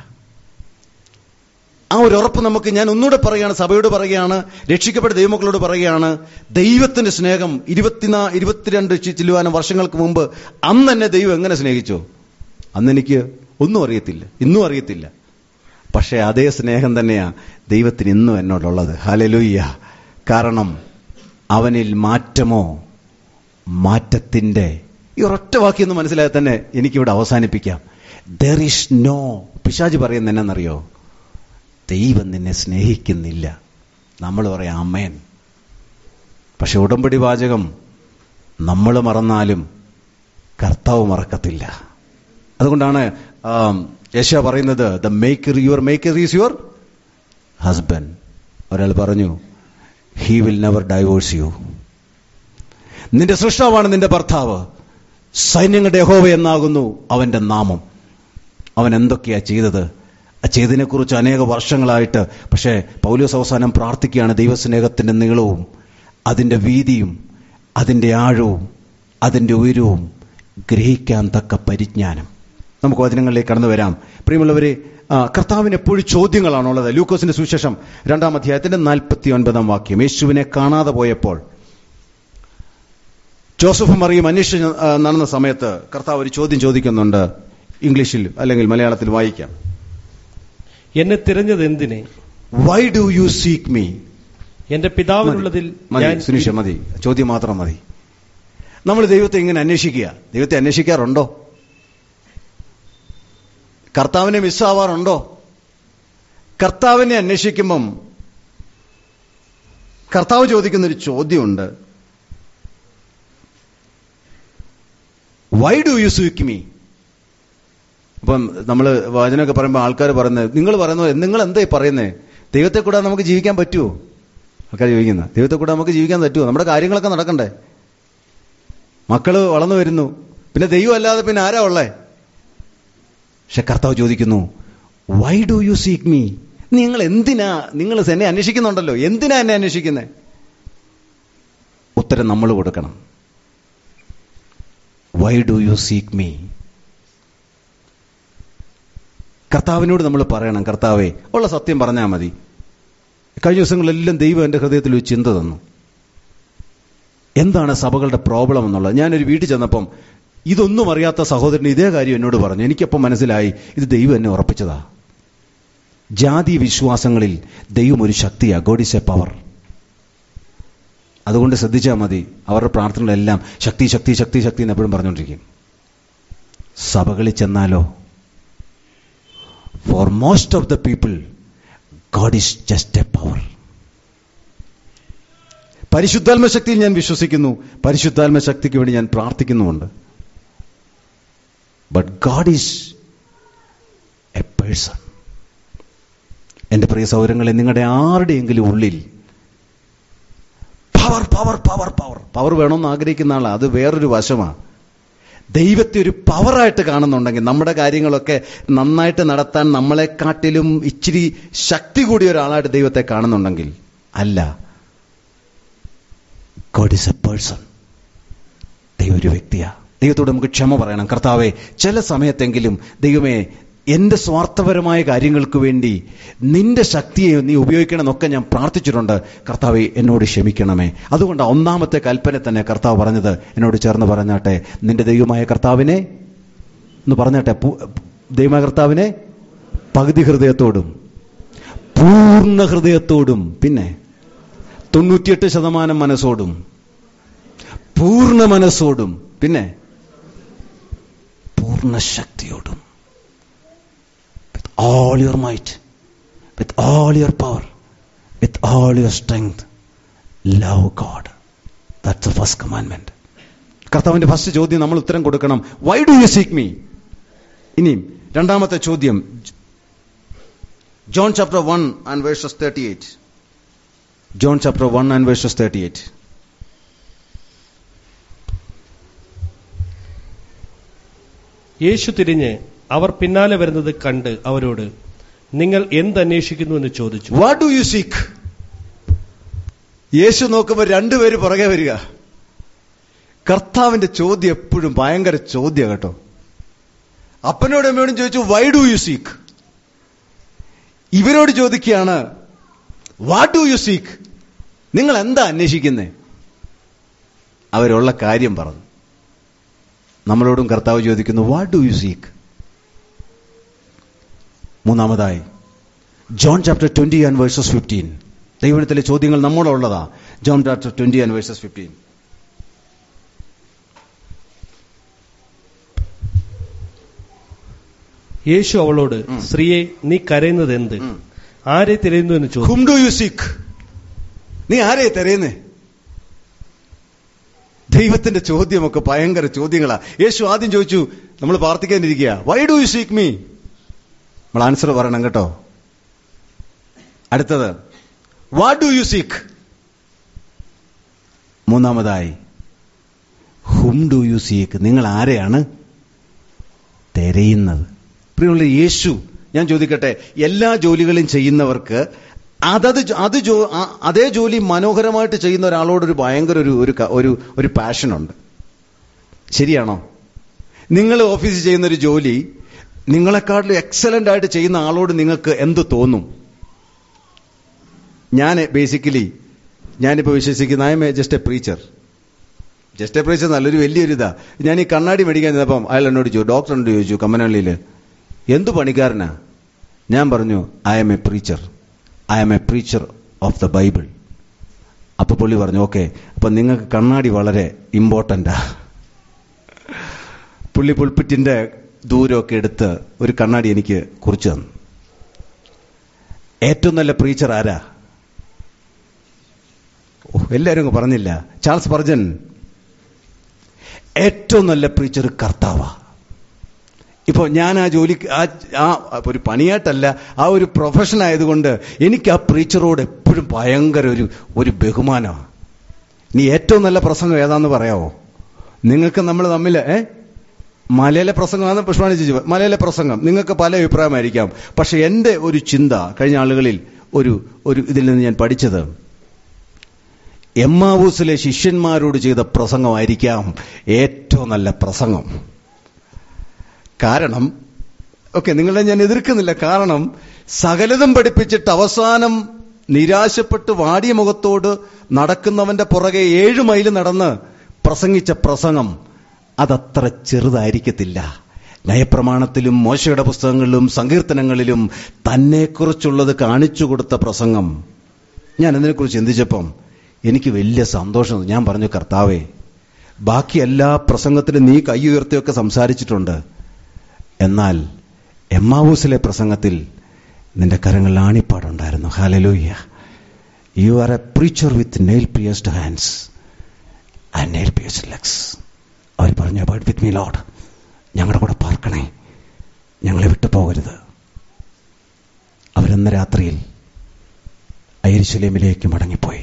ആ ഒരു ഉറപ്പ് നമുക്ക് ഞാൻ ഒന്നുകൂടെ പറയുകയാണ് സഭയോട് പറയുകയാണ് രക്ഷിക്കപ്പെട്ട ദൈവമക്കളോട് പറയുകയാണ് ദൈവത്തിന്റെ സ്നേഹം ഇരുപത്തിനാ ഇരുപത്തിരണ്ട് ചി- ചില്ലുവാനം വർഷങ്ങൾക്ക് മുമ്പ് അന്ന് എന്നെ ദൈവം എങ്ങനെ സ്നേഹിച്ചോ അന്ന് എനിക്ക് ഒന്നും അറിയത്തില്ല ഇന്നും അറിയത്തില്ല പക്ഷേ അതേ സ്നേഹം തന്നെയാ ദൈവത്തിന് ഇന്നും എന്നോടുള്ളത് ഹലലുയ്യ കാരണം അവനിൽ മാറ്റമോ മാറ്റത്തിന്റെ ഈ ഒരൊറ്റ വാക്യം ഒന്ന് മനസ്സിലായാൽ തന്നെ എനിക്കിവിടെ അവസാനിപ്പിക്കാം ദർ ഇസ് നോ പിശാജ് പറയുന്ന എന്നറിയോ ദൈവം നിന്നെ സ്നേഹിക്കുന്നില്ല നമ്മൾ പറയാം അമ്മേൻ പക്ഷെ ഉടമ്പടി വാചകം നമ്മൾ മറന്നാലും കർത്താവ് മറക്കത്തില്ല അതുകൊണ്ടാണ് യശ പറയുന്നത് the maker your maker is your husband ഒരാൾ പറഞ്ഞു he will never divorce you നിന്റെ സൃഷ്ടാവാണ് നിന്റെ ഭർത്താവ് സൈന്യങ്ങളുടെ യഹോവ എന്നാകുന്നു അവന്റെ നാമം അവൻ എന്തൊക്കെയാ ചെയ്തത് ആ ചെയ്തതിനെക്കുറിച്ച് അനേക വർഷങ്ങളായിട്ട് പക്ഷേ പൗലോസ് അവസാനം പ്രാർത്ഥിക്കുകയാണ് ദൈവസ്നേഹത്തിന്റെ നീളവും അതിന്റെ വീതിയും അതിന്റെ ആഴവും അതിന്റെ ഉയരവും ഗ്രഹിക്കാൻ തക്ക പരിജ്ഞാനം നമുക്ക് വചനങ്ങളിലേക്ക് കടന്നു വരാം പ്രിയമുള്ളവരെ ആ, കർത്താവിന് എപ്പോഴും ചോദ്യങ്ങളാണുള്ളത് ലൂക്കോസിന്റെ സുവിശേഷം രണ്ടാം അധ്യായത്തിന്റെ നാൽപ്പത്തി ഒൻപതാം വാക്യം യേശുവിനെ കാണാതെ പോയപ്പോൾ ജോസഫ് മറിയും അന്വേഷിച്ച് ആ, നടന്ന സമയത്ത് കർത്താവ് ഒരു ചോദ്യം ചോദിക്കുന്നുണ്ട് ഇംഗ്ലീഷിൽ അല്ലെങ്കിൽ മലയാളത്തിൽ വായിക്കാം എന്നെ തിരഞ്ഞത് എന്തിനെ why do you seek me എന്റെ പിതാവിനുള്ളതിൽ മതി ഞാൻ സുനിഷ മതി ചോദ്യം മാത്രം മതി നമ്മൾ ദൈവത്തെ ഇങ്ങനെ അന്വേഷിക്കുക ദൈവത്തെ അന്വേഷിക്കാറുണ്ടോ കർത്താവിനെ മിസ്സാവാറുണ്ടോ കർത്താവിനെ അന്വേഷിക്കുമ്പം കർത്താവ് ചോദിക്കുന്ന ഒരു ചോദ്യമുണ്ട് why do you seek me ഇപ്പം നമ്മൾ വചനമൊക്കെ പറയുമ്പോൾ ആൾക്കാർ പറയുന്നത് നിങ്ങൾ പറയുന്നത് നിങ്ങൾ എന്താ പറയുന്നത് ദൈവത്തെ കൂടാതെ നമുക്ക് ജീവിക്കാൻ പറ്റുമോ ആൾക്കാർ ചോദിക്കുന്ന ദൈവത്തെ കൂടെ നമുക്ക് ജീവിക്കാൻ പറ്റുമോ നമ്മുടെ കാര്യങ്ങളൊക്കെ നടക്കണ്ടേ മക്കള് വളർന്നു വരുന്നു പിന്നെ ദൈവം അല്ലാതെ പിന്നെ ആരാ ഉള്ളേ പക്ഷെ കർത്താവ് ചോദിക്കുന്നു why do you seek me നിങ്ങൾ എന്തിനാ നിങ്ങൾ എന്നെ അന്വേഷിക്കുന്നുണ്ടല്ലോ എന്തിനാ എന്നെ അന്വേഷിക്കുന്നത് ഉത്തരം നമ്മൾ കൊടുക്കണം why do you seek me കർത്താവിനോട് നമ്മൾ പറയണം കർത്താവേ ഉള്ള സത്യം പറഞ്ഞാൽ മതി കഴിഞ്ഞ ദിവസങ്ങളിലെല്ലാം ദൈവം എൻ്റെ ഹൃദയത്തിൽ ഒരു ചിന്ത തന്നു എന്താണ് സഭകളുടെ പ്രോബ്ലം എന്നുള്ളത് ഞാനൊരു വീട്ടിൽ ചെന്നപ്പം ഇതൊന്നും അറിയാത്ത സഹോദരൻ ഇതേ കാര്യം എന്നോട് പറഞ്ഞു എനിക്കപ്പം മനസ്സിലായി ഇത് ദൈവം എന്നെ ഉറപ്പിച്ചതാ ജാതി വിശ്വാസങ്ങളിൽ ദൈവം ഒരു ശക്തിയാ ഗോഡ് ഇസ് എ പവർ അതുകൊണ്ട് ശ്രദ്ധിച്ചാൽ മതി അവരുടെ പ്രാർത്ഥനകളെല്ലാം ശക്തി ശക്തി ശക്തി ശക്തി എന്ന് എപ്പോഴും പറഞ്ഞുകൊണ്ടിരിക്കും സഭകളിൽ ചെന്നാലോ for most of the people God is just a power പരിശുദ്ധാത്മ ശക്തിയിൽ ഞാൻ വിശ്വസിക്കുന്നു പരിശുദ്ധാത്മ ശക്തിക്ക് വേണ്ടി ഞാൻ പ്രാർത്ഥിക്കുന്നുമുണ്ട് but God is a person എന്റെ പ്രിയ സൗരങ്ങളെ നിങ്ങളുടെ ആരുടെയെങ്കിലും ഉള്ളിൽ power power power power power വേണമെന്ന് ആഗ്രഹിക്കുന്ന ആളാണ് അത് വേറൊരു വശമാണ് ദൈവത്തെ ഒരു പവറായിട്ട് കാണുന്നുണ്ടെങ്കിൽ നമ്മുടെ കാര്യങ്ങളൊക്കെ നന്നായിട്ട് നടത്താൻ നമ്മളെക്കാട്ടിലും ഇച്ചിരി ശക്തി കൂടിയ ഒരാളായിട്ട് ദൈവത്തെ കാണുന്നുണ്ടെങ്കിൽ അല്ല ഗോഡ് ഇസ് എ പേഴ്സൺ ദൈവം ഒരു വ്യക്തിയാ ദൈവത്തോട് നമുക്ക് ക്ഷമ പറയണം കർത്താവെ ചില സമയത്തെങ്കിലും ദൈവമേ എന്റെ സ്വാർത്ഥപരമായ കാര്യങ്ങൾക്ക് വേണ്ടി നിന്റെ ശക്തിയെ നീ ഉപയോഗിക്കണമെന്നൊക്കെ ഞാൻ പ്രാർത്ഥിച്ചിട്ടുണ്ട് കർത്താവെ എന്നോട് ക്ഷമിക്കണമേ അതുകൊണ്ട് ഒന്നാമത്തെ കൽപ്പന തന്നെ കർത്താവ് പറഞ്ഞത് എന്നോട് ചേർന്ന് പറഞ്ഞാട്ടെ നിന്റെ ദൈവമായ കർത്താവിനെ എന്ന് പറഞ്ഞാട്ടെ ദൈവമായ കർത്താവിനെ പകുതി ഹൃദയത്തോടും പൂർണ്ണ ഹൃദയത്തോടും പിന്നെ തൊണ്ണൂറ്റിയെട്ട് ശതമാനം മനസ്സോടും പൂർണ്ണ മനസ്സോടും പിന്നെ പൂർണ്ണ ശക്തിയോടും with all your might with all your power with all your strength love God that's a first commandment കർത്താവിന്റെ ഫസ്റ്റ് ചോദ്യം നമ്മൾ ഉത്തരം കൊടുക്കണം why do you seek me ഇനിയും രണ്ടാമത്തെ ചോദ്യം John chapter one and verses thirty eight John chapter one and verses thirty eight യേശു തിരിഞ്ഞ് അവർ പിന്നാലെ വരുന്നത് കണ്ട് അവരോട് നിങ്ങൾ എന്തന്വേഷിക്കുന്നു എന്ന് ചോദിച്ചു വാട്ട് ഡു യു സീക്ക് യേശു നോക്കുമ്പോൾ രണ്ടുപേര് പുറകെ വരിക കർത്താവിന്റെ ചോദ്യം എപ്പോഴും ഭയങ്കര ചോദ്യം കേട്ടോ അപ്പനോട് അമ്മയോടും ചോദിച്ചു വൈ ഡു യു സീക്ക് ഇവരോട് ചോദിക്കുകയാണ് വാട്ട് ഡു യു സീക്ക് നിങ്ങൾ എന്താ അന്വേഷിക്കുന്നേ അവരുള്ള കാര്യം പറഞ്ഞു നമ്മളോടും കർത്താവ് ചോദിക്കുന്നു വാട്ട് ഡു യു സീക്ക് മൂന്നാമതായി John chapter twenty and verses fifteen ദൈവത്തിലെ ചോദ്യങ്ങൾ നമ്മളുള്ളതാ John chapter twenty and verses fifteen യേശു അവളോട് ഉം. സ്ത്രീയെ നീ കരയുന്നത് എന്ത് ഉം. ആരെ തിരയുന്നു എന്ന് ചോദിച്ചു ഹും ഡു യു സീക്ക് നീ ആരെയെ തെരയുന്നേ ദൈവത്തിന്റെ ചോദ്യമൊക്കെ ഭയങ്കര ചോദ്യങ്ങളാ യേശു ആദ്യം ചോദിച്ചു നമ്മൾ പ്രാർത്ഥിക്കാനിരിക്കുക why do you seek me നമ്മൾ ആൻസർ പറയണം കേട്ടോ അടുത്തത് വാട്ട് ഡു യു സീക്ക് മൂന്നാമതായി ഹും ഡു യു സീക്ക് നിങ്ങൾ ആരെയാണ് തിരയുന്നത് പ്രിയമുള്ള യേശു ഞാൻ ചോദിക്കട്ടെ എല്ലാ ജോലികളും ചെയ്യുന്നവർക്ക് അതത് ജോ- അത് ജോ ആ- അതേ ജോലി മനോഹരമായിട്ട് ചെയ്യുന്ന ഒരാളോടൊരു ഭയങ്കര ഒരു ഒരു ക- ഒരു ഒരു പാഷനുണ്ട് ശരിയാണോ നിങ്ങൾ ഓഫീസിൽ ചെയ്യുന്ന ഒരു ജോലി നിങ്ങളെക്കാട്ടിലും എക്സലന്റ് ആയിട്ട് ചെയ്യുന്ന ആളോട് നിങ്ങൾക്ക് എന്ത് തോന്നും ഞാൻ ബേസിക്കലി ഞാനിപ്പോൾ വിശ്വസിക്കുന്ന I'm a just a preacher just a preacher നല്ലൊരു വലിയൊരു ഇതാ ഞാൻ ഈ കണ്ണാടി മേടിക്കാൻ ചെന്നപ്പം അയാൾ എന്നോട് ചോദിച്ചു ഡോക്ടറിനോട് ചോദിച്ചു കമ്മനള്ളിയിൽ എന്തു പണിക്കാരനാ ഞാൻ പറഞ്ഞു I'm a preacher I'm a preacher of the Bible അപ്പൊ പുള്ളി പറഞ്ഞു ഓക്കെ അപ്പൊ നിങ്ങൾക്ക് കണ്ണാടി വളരെ ഇമ്പോർട്ടൻ്റാ പുള്ളി പുൽപ്പിറ്റിന്റെ ദൂരമൊക്കെ എടുത്ത് ഒരു കണ്ണാടി എനിക്ക് കുറിച്ചു തന്നു ഏറ്റവും നല്ല പ്രീച്ചർ ആരാ ഓ എല്ലാവരും അങ്ങ് പറഞ്ഞില്ല ചാൾസ് പർജൻ ഏറ്റവും നല്ല പ്രീച്ചർ കർത്താവാ ഇപ്പോൾ ഞാൻ ആ ജോലി ആ ആ ഒരു പണിയായിട്ടല്ല ആ ഒരു പ്രൊഫഷൻ ആയതുകൊണ്ട് എനിക്ക് ആ പ്രീച്ചറോട് എപ്പോഴും ഭയങ്കര ഒരു ഒരു ബഹുമാനമാണ് നീ ഏറ്റവും നല്ല പ്രസംഗം ഏതാന്ന് പറയാവോ നിങ്ങൾക്ക് നമ്മൾ തമ്മിൽ ഏ മലയാള പ്രസംഗമാണ് പുഷ്പാണി ചേച്ചി മലയാള പ്രസംഗം നിങ്ങൾക്ക് പല അഭിപ്രായമായിരിക്കാം പക്ഷെ എൻ്റെ ഒരു ചിന്ത കഴിഞ്ഞ ആളുകളിൽ ഒരു ഒരു ഇതിൽ നിന്ന് ഞാൻ പഠിച്ചത് എമ്മാവൂസിലെ ശിഷ്യന്മാരോട് ചെയ്ത പ്രസംഗമായിരിക്കാം ഏറ്റവും നല്ല പ്രസംഗം കാരണം ഓക്കെ നിങ്ങളെ ഞാൻ എതിർക്കുന്നില്ല കാരണം സകലതും പഠിപ്പിച്ചിട്ട് അവസാനം നിരാശപ്പെട്ട് വാടിയ മുഖത്തോട് നടക്കുന്നവന്റെ പുറകെ ഏഴു മൈൽ നടന്ന് പ്രസംഗിച്ച പ്രസംഗം അതത്ര ചെറുതായിരിക്കത്തില്ല നയപ്രമാണത്തിലും മോശയുടെ പുസ്തകങ്ങളിലും സങ്കീർത്തനങ്ങളിലും തന്നെക്കുറിച്ചുള്ളത് കാണിച്ചു കൊടുത്ത പ്രസംഗം ഞാൻ അതിനെക്കുറിച്ച് ചിന്തിച്ചപ്പം എനിക്ക് വലിയ സന്തോഷം ഞാൻ പറഞ്ഞു കർത്താവേ ബാക്കി എല്ലാ പ്രസംഗത്തിലും നീ കൈ ഉയർത്തിയൊക്കെ സംസാരിച്ചിട്ടുണ്ട് എന്നാൽ എമ്മാവൂസിലെ പ്രസംഗത്തിൽ നിന്റെ കരങ്ങളിൽ ആണിപ്പാടുണ്ടായിരുന്നു ഹാലലൂയ്യ you are a preacher with nail pierced hands and nail pierced legs അവർ പറഞ്ഞു അബൌട്ട് വിത്ത് മീ ലോഡ് ഞങ്ങളുടെ കൂടെ പാർക്കണേ ഞങ്ങളെ വിട്ടു പോകരുത് അവരെന്ന രാത്രിയിൽ ഐരിശുലേമിലേക്ക് മടങ്ങിപ്പോയി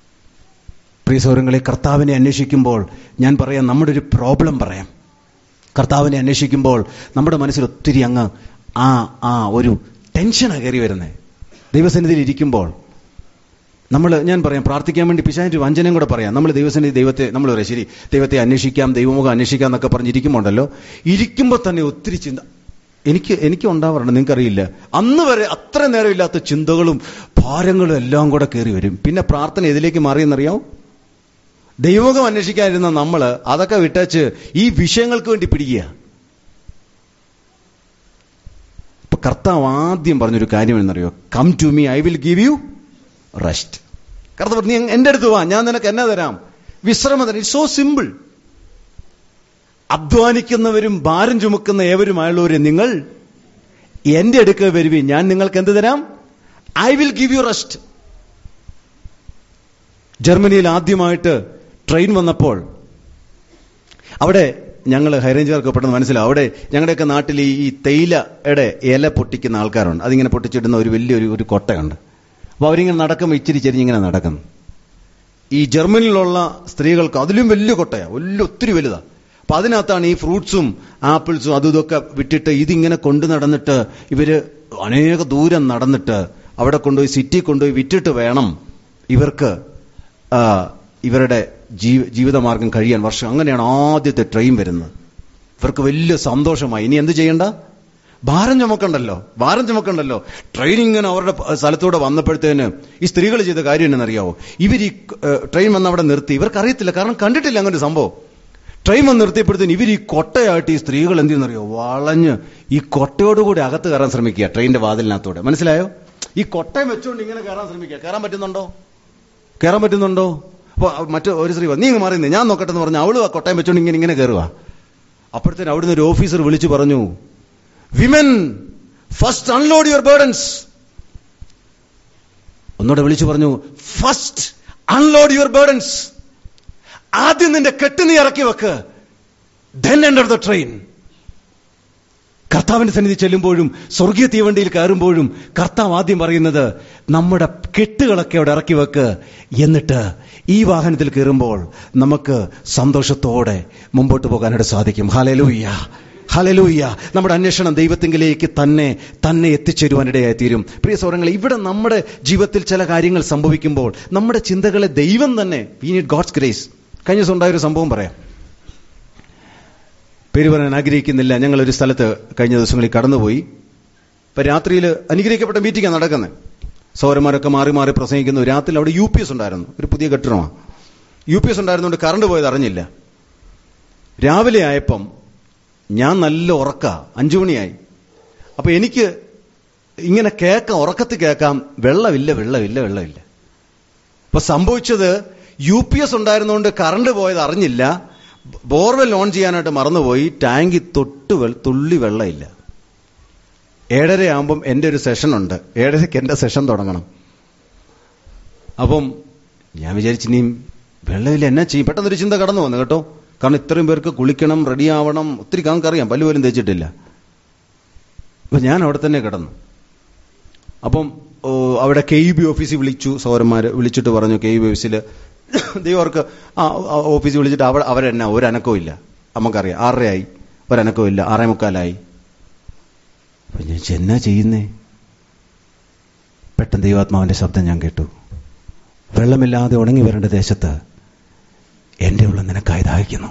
പ്രിയ സൗരങ്ങളെ കർത്താവിനെ അന്വേഷിക്കുമ്പോൾ ഞാൻ പറയാം നമ്മുടെ ഒരു പ്രോബ്ലം പറയാം കർത്താവിനെ അന്വേഷിക്കുമ്പോൾ നമ്മുടെ മനസ്സിൽ ഒത്തിരി അങ്ങ് ആ ആ ഒരു ടെൻഷനാണ് കയറി വരുന്നത് ദൈവസന്നിധിയിൽ ഇരിക്കുമ്പോൾ നമ്മൾ ഞാൻ പറയാം പ്രാർത്ഥിക്കാൻ വേണ്ടി പിശാൻ്റെ വഞ്ചനയും കൂടെ പറയാം നമ്മൾ ദൈവസന്നിധി ദൈവത്തെ നമ്മൾ പറയാം ശരി ദൈവത്തെ അന്വേഷിക്കാം ദൈവമുഖം അന്വേഷിക്കാം എന്നൊക്കെ പറഞ്ഞിരിക്കുമ്പോണ്ടല്ലോ ഇരിക്കുമ്പോൾ തന്നെ ഒത്തിരി ചിന്ത എനിക്ക് എനിക്ക് ഉണ്ടാവാറുണ്ട് നിങ്ങൾക്കറിയില്ല അന്ന് വരെ അത്ര നേരം ഇല്ലാത്ത ചിന്തകളും ഭാരങ്ങളും എല്ലാം കൂടെ കയറി വരും പിന്നെ പ്രാർത്ഥന ഇതിലേക്ക് മാറിയെന്നറിയാം ദൈവമുഖം അന്വേഷിക്കാതിരുന്ന നമ്മൾ അതൊക്കെ വിട്ടച്ച് ഈ വിഷയങ്ങൾക്ക് വേണ്ടി പിടിക്കുക ഇപ്പൊ കർത്താവ് ആദ്യം പറഞ്ഞൊരു കാര്യം എന്നറിയോ come to me I will give you rest കർത്താവ് നീ എന്റെ അടുത്ത് വാ ഞാൻ നിനക്ക് എന്നാ തരാം വിശ്രമം തരാം ഇറ്റ് സോ സിമ്പിൾ അധ്വാനിക്കുന്നവരും ഭാരം ചുമക്കുന്ന ഏവരുമായുള്ളവരെ നിങ്ങൾ എന്റെ അടുക്ക വരുവി ഞാൻ നിങ്ങൾക്ക് എന്ത് തരാം I will give you rest ജർമ്മനിയിൽ ആദ്യമായിട്ട് ട്രെയിൻ വന്നപ്പോൾ അവിടെ ഞങ്ങൾ ഹൈറേഞ്ചുകാർക്ക് പെട്ടെന്ന് മനസ്സിലാവും അവിടെ ഞങ്ങളുടെയൊക്കെ നാട്ടിൽ ഈ തേയിലയുടെ ഇല പൊട്ടിക്കുന്ന ആൾക്കാരുണ്ട് അതിങ്ങനെ പൊട്ടിച്ചിടുന്ന ഒരു വലിയൊരു ഒരു കൊട്ടയുണ്ട് അപ്പോൾ അവരിങ്ങനെ നടക്കുമ്പോൾ ഇച്ചിരി ചെരിഞ്ഞിങ്ങനെ നടക്കുന്നു ഈ ജർമ്മനിയിലുള്ള സ്ത്രീകൾക്ക് അതിലും വലിയ കൊട്ടയാണ് വലിയ ഒത്തിരി വലുതാണ് അപ്പൊ അതിനകത്താണ് ഈ ഫ്രൂട്ട്സും ആപ്പിൾസും അതും ഇതൊക്കെ വിട്ടിട്ട് ഇതിങ്ങനെ കൊണ്ടു നടന്നിട്ട് ഇവര് അനേക ദൂരം നടന്നിട്ട് അവിടെ കൊണ്ടുപോയി സിറ്റി കൊണ്ടുപോയി വിറ്റിട്ട് വേണം ഇവർക്ക് ഇവരുടെ ജീവിതമാർഗം കഴിയാൻ വർഷം അങ്ങനെയാണ് ആദ്യത്തെ ട്രെയിൻ വരുന്നത് ഇവർക്ക് വലിയ സന്തോഷമായി ഇനി എന്ത് ചെയ്യണ്ട ഭാരം ചുമക്കണ്ടല്ലോ ഭാരം ചുമക്കണ്ടല്ലോ ട്രെയിൻ ഇങ്ങനെ അവരുടെ സ്ഥലത്തൂടെ വന്നപ്പോഴത്തേന് ഈ സ്ത്രീകൾ ചെയ്ത കാര്യം എന്നറിയാവോ ഇവർ ഈ ട്രെയിൻ വന്ന് അവിടെ നിർത്തി ഇവർക്ക് അറിയത്തില്ല കാരണം കണ്ടിട്ടില്ല അങ്ങനെ ഒരു സംഭവം ട്രെയിൻ വന്ന് നിർത്തിയപ്പോഴത്തേന് ഇവർ ഈ കൊട്ടയായിട്ട് ഈ സ്ത്രീകൾ എന്ത് ചെയ്യുന്നറിയോ വളഞ്ഞ് ഈ കൊട്ടയോടുകൂടി അകത്ത് കയറാൻ ശ്രമിക്കുക ട്രെയിനിന്റെ വാതിലിനകത്തൂടെ മനസ്സിലായോ ഈ കൊട്ടയം വെച്ചുകൊണ്ട് ഇങ്ങനെ കയറാൻ ശ്രമിക്കുക കയറാൻ പറ്റുന്നുണ്ടോ കയറാൻ പറ്റുന്നുണ്ടോ അപ്പൊ മറ്റു ഒരു സ്ത്രീ നീ ഇങ്ങ് മാറിയുന്നേ ഞാൻ നോക്കട്ടെ എന്ന് പറഞ്ഞു അവള് ആ കൊട്ടയം വെച്ചോണ്ട് ഇങ്ങനെ ഇങ്ങനെ കയറുക അപ്പോഴത്തേന് അവിടുന്ന് ഒരു ഓഫീസർ വിളിച്ചു പറഞ്ഞു women first unload your burdens ഒന്നുകൂടെ വിളിച്ചു പറഞ്ഞു ഫസ്റ്റ് അൺലോഡ് യുവർ ബേർഡൻസ് ആദ്യം നിന്റെ കെട്ട് നീ ഇറക്കി വെക്ക് ദെൻ എൻഡർ ദ ട്രെയിൻ കർത്താവിന്റെ സന്നിധി ചെല്ലുമ്പോഴും സ്വർഗീയ തീവണ്ടിയിൽ കയറുമ്പോഴും കർത്താവ് ആദ്യം പറയുന്നത് നമ്മുടെ കെട്ടുകളൊക്കെ അവിടെ ഇറക്കി വെക്ക് എന്നിട്ട് ഈ വാഹനത്തിൽ കയറുമ്പോൾ നമുക്ക് സന്തോഷത്തോടെ മുമ്പോട്ട് പോകാനായിട്ട് സാധിക്കും ഹലലൂയ്യ ഹലലൂയ്യ നമ്മുടെ അന്വേഷണം ദൈവത്തിങ്കിലേക്ക് തന്നെ തന്നെ എത്തിച്ചേരുവാനിടയായി തീരും പ്രിയ സൗരങ്ങൾ ഇവിടെ നമ്മുടെ ജീവിതത്തിൽ ചില കാര്യങ്ങൾ സംഭവിക്കുമ്പോൾ നമ്മുടെ ചിന്തകളെ ദൈവം തന്നെ വി നീഡ് ഗോഡ്സ് ഗ്രേസ് കഴിഞ്ഞ ദിവസം ഉണ്ടായൊരു സംഭവം പറയാം പേര് പറയാൻ ആഗ്രഹിക്കുന്നില്ല ഞങ്ങൾ ഒരു സ്ഥലത്ത് കഴിഞ്ഞ ദിവസങ്ങളിൽ കടന്നുപോയി ഇപ്പൊ രാത്രിയിൽ അനുഗ്രഹിക്കപ്പെട്ട മീറ്റിംഗാണ് നടക്കുന്നത് സൗരന്മാരൊക്കെ മാറി മാറി പ്രസംഗിക്കുന്നു രാത്രി അവിടെ യു പി എസ് ഉണ്ടായിരുന്നു ഒരു പുതിയ കെട്ടിടമാണ് യു പി എസ് ഉണ്ടായിരുന്നുകൊണ്ട് കറണ്ട് പോയത് അറിഞ്ഞില്ല രാവിലെ ആയപ്പം ഞാൻ നല്ല ഉറക്ക അഞ്ചു മണിയായി അപ്പൊ എനിക്ക് ഇങ്ങനെ കേൾക്കാം ഉറക്കത്തിൽ കേൾക്കാം വെള്ളമില്ല വെള്ളമില്ല വെള്ളമില്ല അപ്പൊ സംഭവിച്ചത് യു പി എസ് ഉണ്ടായിരുന്നുകൊണ്ട് കറണ്ട് പോയത് അറിഞ്ഞില്ല ബോർവെൽ ഓൺ ചെയ്യാനായിട്ട് മറന്നുപോയി ടാങ്കി തൊട്ട് തുള്ളി വെള്ളമില്ല ഏഴര ആകുമ്പം എൻ്റെ ഒരു സെഷൻ ഉണ്ട് ഏഴരയ്ക്ക് എൻ്റെ സെഷൻ തുടങ്ങണം അപ്പം ഞാൻ വിചാരിച്ചു ഇനിയും വെള്ളമില്ല എന്നാ ചെയ്യും പെട്ടെന്നൊരു ചിന്ത കടന്നു വന്നു കേട്ടോ കാരണം ഇത്രയും പേർക്ക് കുളിക്കണം റെഡിയാവണം ഒത്തിരി നമുക്കറിയാം പല്ല് പോലും തേച്ചിട്ടില്ല അപ്പൊ ഞാൻ അവിടെ തന്നെ കിടന്നു അപ്പം ഓ, അവിടെ കെ ഇ ബി ഓഫീസിൽ വിളിച്ചു സൗരന്മാര് വിളിച്ചിട്ട് പറഞ്ഞു കെ ഇ ബി ഓഫീസിൽ ദൈവർക്ക് ആ ആ ഓഫീസിൽ വിളിച്ചിട്ട് അവിടെ അവരെന്നാ ഒരനക്കവും ഇല്ല നമുക്കറിയാം ആറരയായി ഒരനക്കവും ഇല്ല ആറേ മുക്കാലായി അപ്പൊ ഞാൻ ചോദിച്ചു, എന്നാ ചെയ്യുന്നേ പെട്ടെന്ന് ദൈവാത്മാവിന്റെ ശബ്ദം ഞാൻ കേട്ടു വെള്ളമില്ലാതെ ഉണങ്ങി വരേണ്ട ദേശത്ത് എന്റെ ഉള്ള നിനക്കായി ദാഹിക്കുന്നു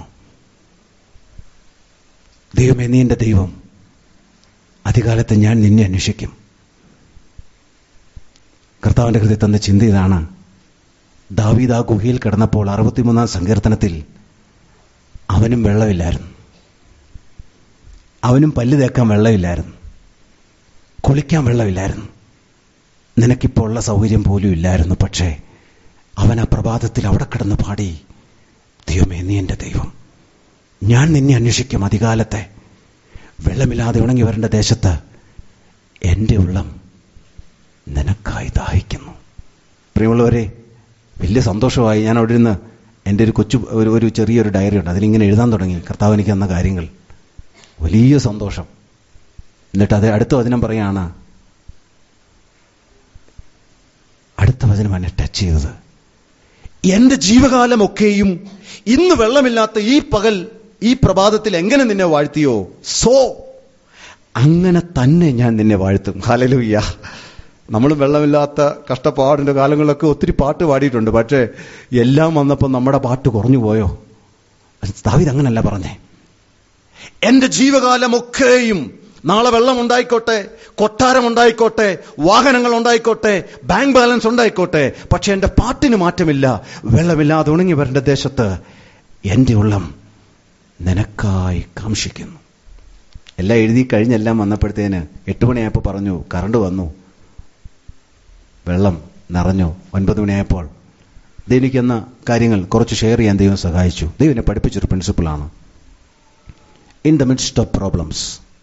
ദൈവമേ നീ എന്റെ ദൈവം അധികാലത്ത് ഞാൻ നിന്നെ അന്വേഷിക്കും കർത്താവിന്റെ ഹൃദയ തന്ന ചിന്ത ഇതാണ് ദാവീദ് ആ ഗുഹയിൽ കിടന്നപ്പോൾ അറുപത്തിമൂന്നാം സങ്കീർത്തനത്തിൽ അവനും വെള്ളമില്ലായിരുന്നു അവനും പല്ല് തേക്കാൻ വെള്ളമില്ലായിരുന്നു കുളിക്കാൻ വെള്ളമില്ലായിരുന്നു നിനക്കിപ്പോൾ ഉള്ള സൗകര്യം പോലും ഇല്ലായിരുന്നു പക്ഷേ അവൻ ആ പ്രഭാതത്തിൽ അവിടെ കിടന്ന് പാടി ദൈവമേ നീ എൻ്റെ ദൈവം ഞാൻ നിന്നെ അന്വേഷിക്കും അധികാലത്തെ വെള്ളമില്ലാതെ ഉണങ്ങി വരേണ്ട ദേശത്ത് എൻ്റെ ഉള്ളം നിനക്കായി ദാഹിക്കുന്നു പ്രിയമുള്ളവരെ വലിയ സന്തോഷമായി ഞാൻ അവിടെ ഇരുന്ന് എൻ്റെ ഒരു കൊച്ചു ഒരു ഒരു ചെറിയൊരു ഡയറി ഉണ്ട് അതിലിങ്ങനെ എഴുതാൻ തുടങ്ങി കർത്താവ് എനിക്ക് തന്ന കാര്യങ്ങൾ വലിയ സന്തോഷം എന്നിട്ട് അത് അടുത്ത വചനം പറയാണ് അടുത്ത വചനം എന്നെ ടച്ച് ചെയ്തത് എന്റെ ജീവകാലമൊക്കെയും ഇന്ന് വെള്ളമില്ലാത്ത ഈ പകൽ ഈ പ്രഭാതത്തിൽ എങ്ങനെ നിന്നെ വാഴ്ത്തിയോ സോ അങ്ങനെ തന്നെ ഞാൻ നിന്നെ വാഴ്ത്തും ഹലലുയ്യ നമ്മൾ വെള്ളമില്ലാത്ത കഷ്ടപ്പാടിന്റെ കാലങ്ങളിലൊക്കെ ഒത്തിരി പാട്ട് പാടിയിട്ടുണ്ട് പക്ഷേ എല്ലാം വന്നപ്പോൾ നമ്മുടെ പാട്ട് കുറഞ്ഞു പോയോ ദാവിദ് അങ്ങനല്ല പറഞ്ഞേ എന്റെ ജീവകാലമൊക്കെയും നാളെ വെള്ളം ഉണ്ടായിക്കോട്ടെ കൊട്ടാരം ഉണ്ടായിക്കോട്ടെ വാഹനങ്ങൾ ഉണ്ടായിക്കോട്ടെ ബാങ്ക് ബാലൻസ് ഉണ്ടായിക്കോട്ടെ പക്ഷെ എന്റെ പാട്ടിന് മാറ്റമില്ല വെള്ളമില്ലാതെ ഉണങ്ങി വരേണ്ട ദേശത്ത് എന്റെ ഉള്ളം നിനക്കായി കാംക്ഷിക്കുന്നു എല്ലാം എഴുതി കഴിഞ്ഞെല്ലാം വന്നപ്പോഴത്തേന് എട്ട് മണിയായപ്പോൾ പറഞ്ഞു കറണ്ട് വന്നു വെള്ളം നിറഞ്ഞു ഒൻപത് മണിയായപ്പോൾ ദൈവനിക്കെന്ന കാര്യങ്ങൾ കുറച്ച് ഷെയർ ചെയ്യാൻ ദൈവം സഹായിച്ചു ദൈവം എന്നെ പഠിപ്പിച്ചൊരു പ്രിൻസിപ്പിളാണ് in the midst of problems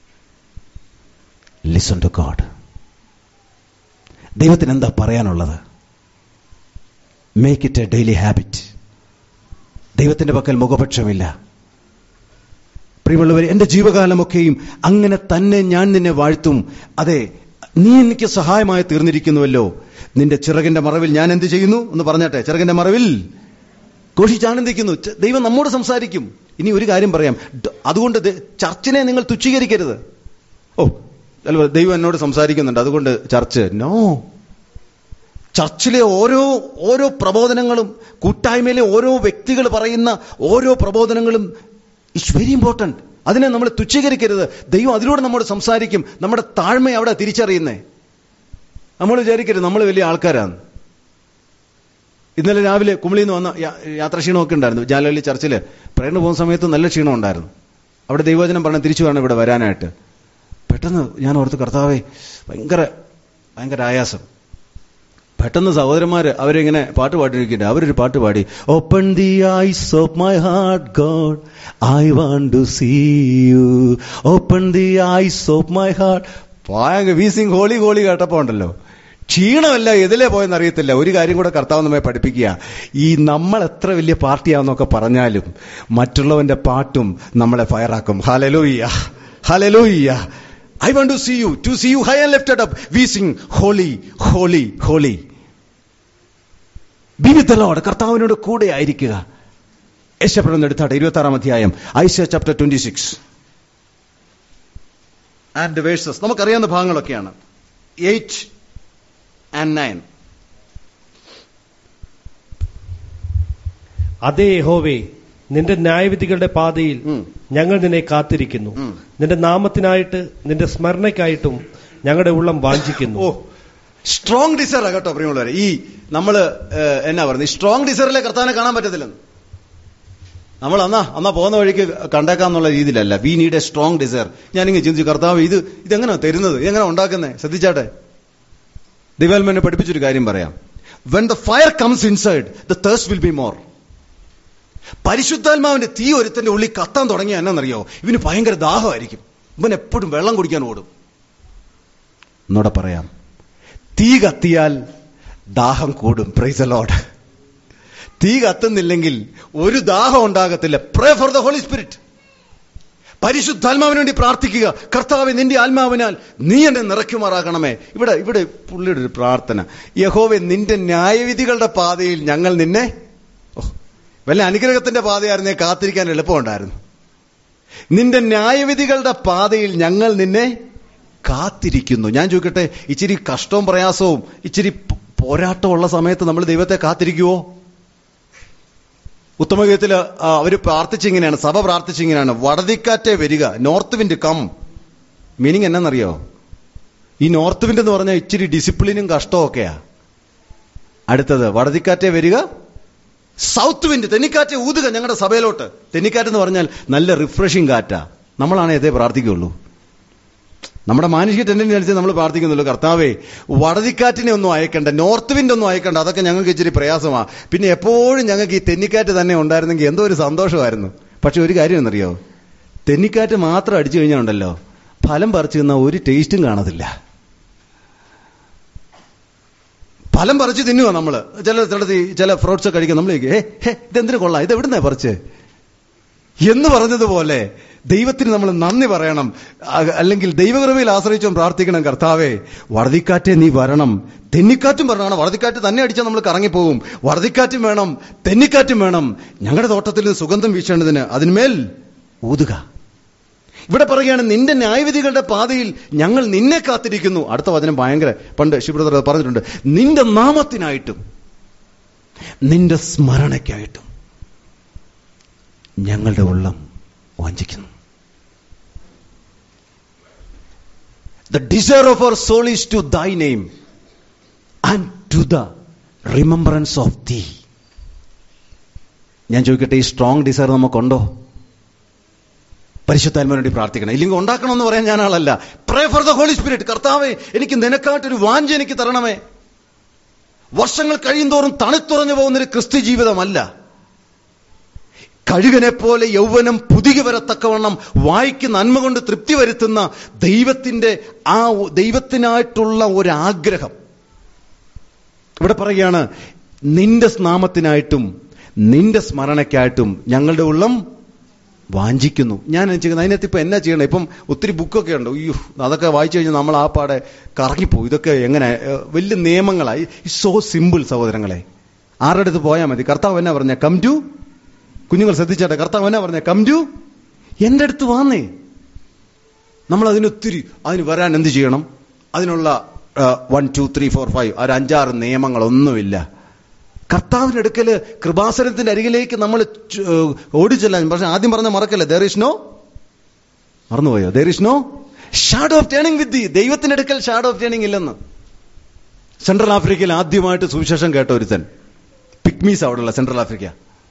listen to God ദൈവത്തിന് എന്താ പറയാനുള്ളത് make it a daily habit ദൈവത്തിന്റെ പക്കൽ മുഖപക്ഷമില്ല പ്രിയമുള്ളവർ എന്റെ ജീവകാലമൊക്കെയും അങ്ങനെ തന്നെ ഞാൻ നിന്നെ വാഴ്ത്തും അതെ നീ എനിക്ക് സഹായമായി തീർന്നിരിക്കുന്നുവല്ലോ നിന്റെ ചിറകിന്റെ മറവിൽ ഞാൻ എന്ത് ചെയ്യുന്നു എന്ന് പറഞ്ഞാട്ടെ ചിറകിന്റെ മറവിൽ ഘോഷിച്ചാനന്ദിക്കുന്നു ച- ദൈവം നമ്മോട് സംസാരിക്കും ഇനി ഒരു കാര്യം പറയാം ഡ- അതുകൊണ്ട് ദ- ചർച്ചിനെ നിങ്ങൾ തുച്ഛീകരിക്കരുത് ഓ ചിലപ്പോൾ ദൈവം എന്നോട് സംസാരിക്കുന്നുണ്ട് അതുകൊണ്ട് ചർച്ച് നോ ചർച്ചിലെ ഓരോ ഓരോ പ്രബോധനങ്ങളും കൂട്ടായ്മയിലെ ഓരോ വ്യക്തികൾ പറയുന്ന ഓരോ പ്രബോധനങ്ങളും ഇറ്റ്സ് വെരി ഇമ്പോർട്ടന്റ് അതിനെ നമ്മൾ തുച്ഛീകരിക്കരുത് ദൈവം അതിലൂടെ നമ്മോട് സംസാരിക്കും നമ്മുടെ താഴ്മ അവിടെ തിരിച്ചറിയുന്നേ നമ്മൾ വിചാരിക്കരുത് നമ്മൾ വലിയ ആൾക്കാരാണ് ഇന്നലെ രാവിലെ കുമളിയിൽ നിന്ന് വന്ന യാ- യാത്രാക്ഷീണമൊക്കെ ഉണ്ടായിരുന്നു ജാലഹള്ളി ചർച്ചിൽ പ്രേരണ പോകുന്ന സമയത്ത് നല്ല ക്ഷീണം ഉണ്ടായിരുന്നു അവിടെ ദൈവവചനം പറഞ്ഞ് തിരിച്ചു വേണം ഇവിടെ വരാനായിട്ട് പെട്ടെന്ന് ഞാൻ ഓർത്ത് കർത്താവെ ഭയങ്കര ഭയങ്കര ആയാസം പെട്ടെന്ന് സഹോദരന്മാര് അവരിങ്ങനെ പാട്ട് പാട്ടിരിക്കട്ടെ അവരൊരു പാട്ട് പാടി open the eyes of my heart God I want to see you open the eyes of my heart ഭയങ്കര വി സിംഗ് ഹോളി ഹോളി കേട്ടപ്പോ ഉണ്ടല്ലോ ക്ഷീണമല്ല എതിലേ പോയെന്ന് അറിയത്തില്ല ഒരു കാര്യം കൂടെ കർത്താവ് നമ്മെ പഠിപ്പിക്കുക ഈ നമ്മൾ എത്ര വലിയ പാർട്ടിയാണെന്നൊക്കെ പറഞ്ഞാലും മറ്റുള്ളവന്റെ പാട്ടും നമ്മളെ ഫയറാക്കും hallelujah hallelujah I want to see you to see you high and lifted up we sing holy holy holy ബിവിത്തലോട് കർത്താവിനോട് കൂടെ ആയിരിക്കുക യശപ്രദം എടുത്താട്ടെ ഇരുപത്തി ആറാം അധ്യായം Isaiah chapter twenty six and verses നമുക്കറിയാവുന്ന ഭാഗങ്ങളൊക്കെയാണ് എയ്റ്റ് ആൻഡ് നയൻ അതേ യഹോവേ നിന്റെ ന്യായവിധികളുടെ പാതയിൽ ഉം. ഞങ്ങൾ നിന്നെ കാത്തിരിക്കുന്നു ഉം. നിന്റെ നാമത്തിനായിട്ട് നിന്റെ സ്മരണയ്ക്കായിട്ടും ഞങ്ങളുടെ ഉള്ളം വാഞ്ചിക്കുന്നു ഓ സ്ട്രോങ് ഡിസയർ കേട്ടോ പ്രിയമുള്ളവരെ ഈ നമ്മള് ഏഹ്, എന്നാ പറയുന്നത് ഈ സ്ട്രോങ് ഡിസയറിലെ കർത്താവിനെ കാണാൻ പറ്റത്തില്ലെന്ന് നമ്മൾ അന്നാ അന്നാ പോകുന്ന വഴിക്ക് കണ്ടേക്കാന്നുള്ള രീതിയിലല്ല we need a strong desire ഞാനിങ്ങനെ ചിന്തിച്ചു കർത്താവ് ഇത് ഇതെങ്ങനെ തരുന്നത് ഇതെങ്ങനെ ഉണ്ടാക്കുന്നത് ശ്രദ്ധിച്ചാട്ടെ ദിവാൽമനെ പഠിപ്പിച്ചൊരു കാര്യം പറയാം when the fire comes inside the thirst will be more പരിശുദ്ധാത്മാവിന്റെ തീ ഒരുത്തന്റെ ഉള്ളിൽ കത്താൻ തുടങ്ങിയ എന്നറിയോ ഇവന് ഭയങ്കര ദാഹമായിരിക്കും ഇവൻ എപ്പോഴും വെള്ളം കുടിക്കാൻ ഓടും എന്നോടെ പറയാം തീ കത്തിയാൽ ദാഹം കൂടും പ്രൈസ് ലോഡ് തീ കത്തുന്നില്ലെങ്കിൽ ഒരു ദാഹം ഉണ്ടാകത്തില്ല pray for the holy spirit പരിശുദ്ധാത്മാവിന് വേണ്ടി പ്രാർത്ഥിക്കുക കർത്താവെ നിന്റെ ആത്മാവിനാൽ നീ എന്നെ നിറയ്ക്കുമാറാകണമേ ഇവിടെ ഇവിടെ പുള്ളിയുടെ ഒരു പ്രാർത്ഥന യഹോവെ നിന്റെ ന്യായവിധികളുടെ പാതയിൽ ഞങ്ങൾ നിന്നെ ഓ, വല്ല അനുഗ്രഹത്തിന്റെ പാതയായിരുന്നേ കാത്തിരിക്കാൻ എളുപ്പമുണ്ടായിരുന്നു നിന്റെ ന്യായവിധികളുടെ പാതയിൽ ഞങ്ങൾ നിന്നെ കാത്തിരിക്കുന്നു ഞാൻ ചോദിക്കട്ടെ ഇച്ചിരി കഷ്ടവും പ്രയാസവും ഇച്ചിരി പ് പോരാട്ടമുള്ള സമയത്ത് നമ്മൾ ദൈവത്തെ കാത്തിരിക്കുവോ ഉത്തമഗീതത്തില് ആ, അവര് പ്രാർത്ഥിച്ചിങ്ങനെയാണ് സഭ പ്രാർത്ഥിച്ചിങ്ങനെയാണ് വടതിക്കാറ്റെ വരിക നോർത്ത് വിൻഡ് കം മീനിങ് എന്നാന്നറിയോ ഈ നോർത്ത് വിൻഡ് എന്ന് പറഞ്ഞാൽ ഇച്ചിരി ഡിസിപ്ലിനും കഷ്ടവും ഒക്കെയാ അടുത്തത് വടതിക്കാറ്റെ വരിക സൗത്ത് വിൻഡ് തെന്നിക്കാറ്റ് ഊതുക ഞങ്ങളുടെ സഭയിലോട്ട് തെന്നിക്കാറ്റ് എന്ന് പറഞ്ഞാൽ നല്ല റിഫ്രഷിംഗ് കാറ്റാ നമ്മളാണ് ഇതേ പ്രാർത്ഥിക്കുകയുള്ളൂ നമ്മുടെ മാനുഷിക ടെൻഡൻസി അനുസരിച്ച് നമ്മൾ പ്രാർത്ഥിക്കുന്നുള്ളൂ കർത്താവേ വടതിക്കാറ്റിനെ ഒന്നും അയക്കണ്ട നോർത്ത് വിൻഡ് ഒന്നും അയക്കണ്ട അതൊക്കെ ഞങ്ങൾക്ക് ഇച്ചിരി പ്രയാസമാ പിന്നെ എപ്പോഴും ഞങ്ങൾക്ക് ഈ തെന്നിക്കാറ്റ് തന്നെ ഉണ്ടായിരുന്നെങ്കിൽ എന്തോ ഒരു സന്തോഷമായിരുന്നു പക്ഷെ ഒരു കാര്യം എന്നറിയോ തെന്നിക്കാറ്റ് മാത്രം അടിച്ചു കഴിഞ്ഞാൽ ഉണ്ടല്ലോ ഫലം പറിച്ചു തിന്ന ഒരു ടേസ്റ്റും കാണത്തില്ല ഫലം പറിച്ച് തിന്നുക നമ്മള് ചില ചിലത് ഈ ചില ഫ്രൂട്ട്സ് ഒക്കെ കഴിക്കുക നമ്മൾ ഏ ഹേ ഇതെന്തിനു കൊള്ളാം ഇത് എവിടുന്നാ പറിച്ച് എന്ന് പറഞ്ഞതുപോലെ ദൈവത്തിന് നമ്മൾ നന്ദി പറയണം അ- അല്ലെങ്കിൽ ദൈവകൃപയിൽ ആശ്രയിച്ചും പ്രാർത്ഥിക്കണം കർത്താവേ വറുതിക്കാറ്റെ നീ വരണം തെന്നിക്കാറ്റും വരണം വറുതിക്കാറ്റ് തന്നെ അടിച്ചാൽ നമ്മൾ കറങ്ങിപ്പോകും വറുതിക്കാറ്റും വേണം തെന്നിക്കാറ്റും വേണം ഞങ്ങളുടെ തോട്ടത്തിൽ നിന്ന് സുഗന്ധം വീശേണ്ടതിന് അതിന്മേൽ ഊതുക ഇവിടെ പറയുകയാണ് നിന്റെ ന്യായവിധികളുടെ പാതയിൽ ഞങ്ങൾ നിന്നെ കാത്തിരിക്കുന്നു അടുത്ത വചനം ഭയങ്കര പണ്ട് ശിവബ്രദർ പറഞ്ഞിട്ടുണ്ട് നിന്റെ നാമത്തിനായിട്ടും നിന്റെ സ്മരണയ്ക്കായിട്ടും ഞങ്ങളുടെ ഉള്ളം വാഞ്ചിക്കുന്നു the desire of our soul is to thy name and to the remembrance of thee ഞാൻ ചോദിക്കട്ടെ ഈ സ്ട്രോങ് ഡിസയർ നമുക്കുണ്ടോ പരിശുദ്ധാത്മാവിന് വേണ്ടി പ്രാർത്ഥിക്കണം ഇല്ലെങ്കിൽ ഉണ്ടാക്കണമെന്ന് പറയാൻ ഞാൻ ആളല്ല pray for the holy spirit കർത്താവേ എനിക്ക് നിനക്കായിട്ടൊരു വാഞ്ച എനിക്ക് തരണമേ വർഷങ്ങൾ കഴിയുന്തോറും തണുത്തുറഞ്ഞു പോകുന്നൊരു ക്രിസ്തു ജീവിതമല്ല കഴുകനെ പോലെ യൗവനം പുതിയ വരത്തക്കവണ്ണം വായിക്ക് നന്മ കൊണ്ട് തൃപ്തി വരുത്തുന്ന ദൈവത്തിന്റെ ആ ദൈവത്തിനായിട്ടുള്ള ഒരു ആഗ്രഹം ഇവിടെ പറയുകയാണ് നിന്റെ നാമത്തിനായിട്ടും നിന്റെ സ്മരണയ്ക്കായിട്ടും ഞങ്ങളുടെ ഉള്ളം വാഞ്ചിക്കുന്നു ഞാൻ ചെയ്യുന്നത് അതിനകത്ത് ഇപ്പൊ എന്നാ ചെയ്യണം ഇപ്പം ഒത്തിരി ബുക്കൊക്കെ ഉണ്ട് അയ്യോ അതൊക്കെ വായിച്ചു കഴിഞ്ഞാൽ നമ്മൾ ആ പാടെ കറങ്ങിപ്പോകും ഇതൊക്കെ എങ്ങനെ ഏഹ്, വലിയ നിയമങ്ങളായി സോ സിമ്പിൾ സഹോദരങ്ങളെ ആരുടെ അടുത്ത് പോയാൽ മതി കർത്താവ് എന്നാ പറഞ്ഞ കം ടു കുഞ്ഞുങ്ങൾ ശ്രദ്ധിച്ചാട്ടെ കർത്താവ് എന്നാ പറഞ്ഞ കം ടു എന്റെ അടുത്ത് വാന്നേ നമ്മൾ അതിനൊത്തിരി അതിന് വരാൻ എന്ത് ചെയ്യണം അതിനുള്ള one two three four five ഒരു അഞ്ചാറ് നിയമങ്ങളൊന്നുമില്ല കർത്താവിന്റെ അടുക്കല് കൃപാസനത്തിന്റെ അരികിലേക്ക് നമ്മൾ ഓടിച്ചെല്ലാൻ പക്ഷെ ആദ്യം പറഞ്ഞ മറക്കല്ലേ ദർ ഇസ് നോ മറന്നുപോയോ there is no shadow of turning with ദൈവത്തിന്റെ അടുക്കൽ ഷാഡോ ഓഫ് ടേണിംഗ് ഇല്ലെന്ന് സെൻട്രൽ ആഫ്രിക്കയിൽ ആദ്യമായിട്ട് സുവിശേഷം കേട്ട ഒരുത്തൻ പിക്മീസ് അവിടെയുള്ള സെൻട്രൽ ആഫ്രിക്ക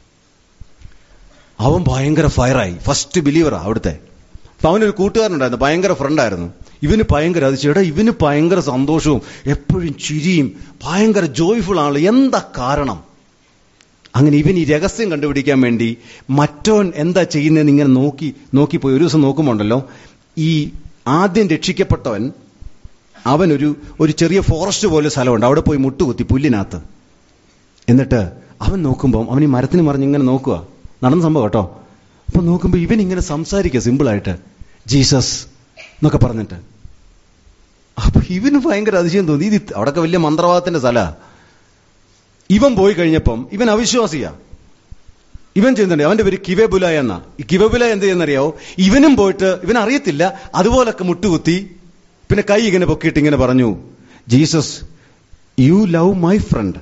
അവൻ ഭയങ്കര ഫയറായി ഫസ്റ്റ് ബിലീവറാ അവിടുത്തെ അപ്പൊ അവനൊരു കൂട്ടുകാരനുണ്ടായിരുന്നു ഭയങ്കര ഫ്രണ്ടായിരുന്നു ഇവന് ഭയങ്കര അത് ചേട്ടാ ഇവന് ഭയങ്കര സന്തോഷവും എപ്പോഴും ചിരിയും ഭയങ്കര ജോയ്ഫുൾ ആണ് എന്താ കാരണം അങ്ങനെ ഇവൻ ഈ രഹസ്യം കണ്ടുപിടിക്കാൻ വേണ്ടി മറ്റോൻ എന്താ ചെയ്യുന്നതെന്ന് ഇങ്ങനെ നോക്കി നോക്കിപ്പോയി ഒരു ദിവസം നോക്കുമ്പോണ്ടല്ലോ ഈ ആദ്യം രക്ഷിക്കപ്പെട്ടവൻ അവനൊരു ഒരു ചെറിയ ഫോറസ്റ്റ് പോലെ സ്ഥലമുണ്ട് അവിടെ പോയി മുട്ടുകുത്തി പുല്ലിനകത്ത് എന്നിട്ട് അവൻ നോക്കുമ്പോൾ അവൻ ഈ മരത്തിന് മറിഞ്ഞ് ഇങ്ങനെ നോക്കുക നടന്ന സംഭവം കേട്ടോ അപ്പൊ നോക്കുമ്പോൾ ഇവൻ ഇങ്ങനെ സംസാരിക്കുക സിമ്പിളായിട്ട് ജീസസ് എന്നൊക്കെ പറഞ്ഞിട്ട് അപ്പൊ ഇവന് ഭയങ്കര അതിശയം തോന്നി ഇത് അവിടൊക്കെ വലിയ മന്ത്രവാദത്തിന്റെ സ്ഥല ഇവൻ പോയി കഴിഞ്ഞപ്പം ഇവൻ അവിശ്വാസിയാ ഇവൻ ചെയ്യുന്നുണ്ട് അവന്റെ പേര് കിവബുല എന്ന ഈ കിവബുല എന്ത് ചെയ്യുന്നറിയാവോ ഇവനും പോയിട്ട് ഇവൻ അറിയത്തില്ല അതുപോലൊക്കെ മുട്ടുകുത്തി പിന്നെ കൈ ഇങ്ങനെ പൊക്കിയിട്ട് ഇങ്ങനെ പറഞ്ഞു Jesus you love my friend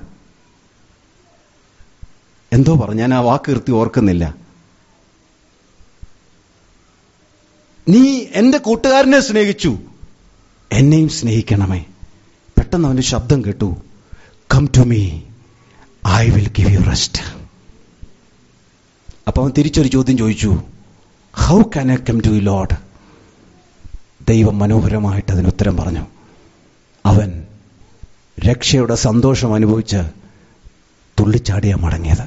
എന്തോ പറഞ്ഞു ഞാൻ ആ വാക്ക് കൃത്യം ഓർക്കുന്നില്ല നീ എന്റെ കൂട്ടുകാരനെ സ്നേഹിച്ചു എന്നെയും സ്നേഹിക്കണമേ പെട്ടെന്ന് അവന്റെ ശബ്ദം കേട്ടു come to me I will give you rest അപ്പൊ അവൻ തിരിച്ചൊരു ചോദ്യം ചോദിച്ചു how can I come to you Lord ദൈവം മനോഹരമായിട്ട് അതിന് ഉത്തരം പറഞ്ഞു അവൻ രക്ഷയുടെ സന്തോഷം അനുഭവിച്ച് തുള്ളിച്ചാടിയാ മടങ്ങിയത്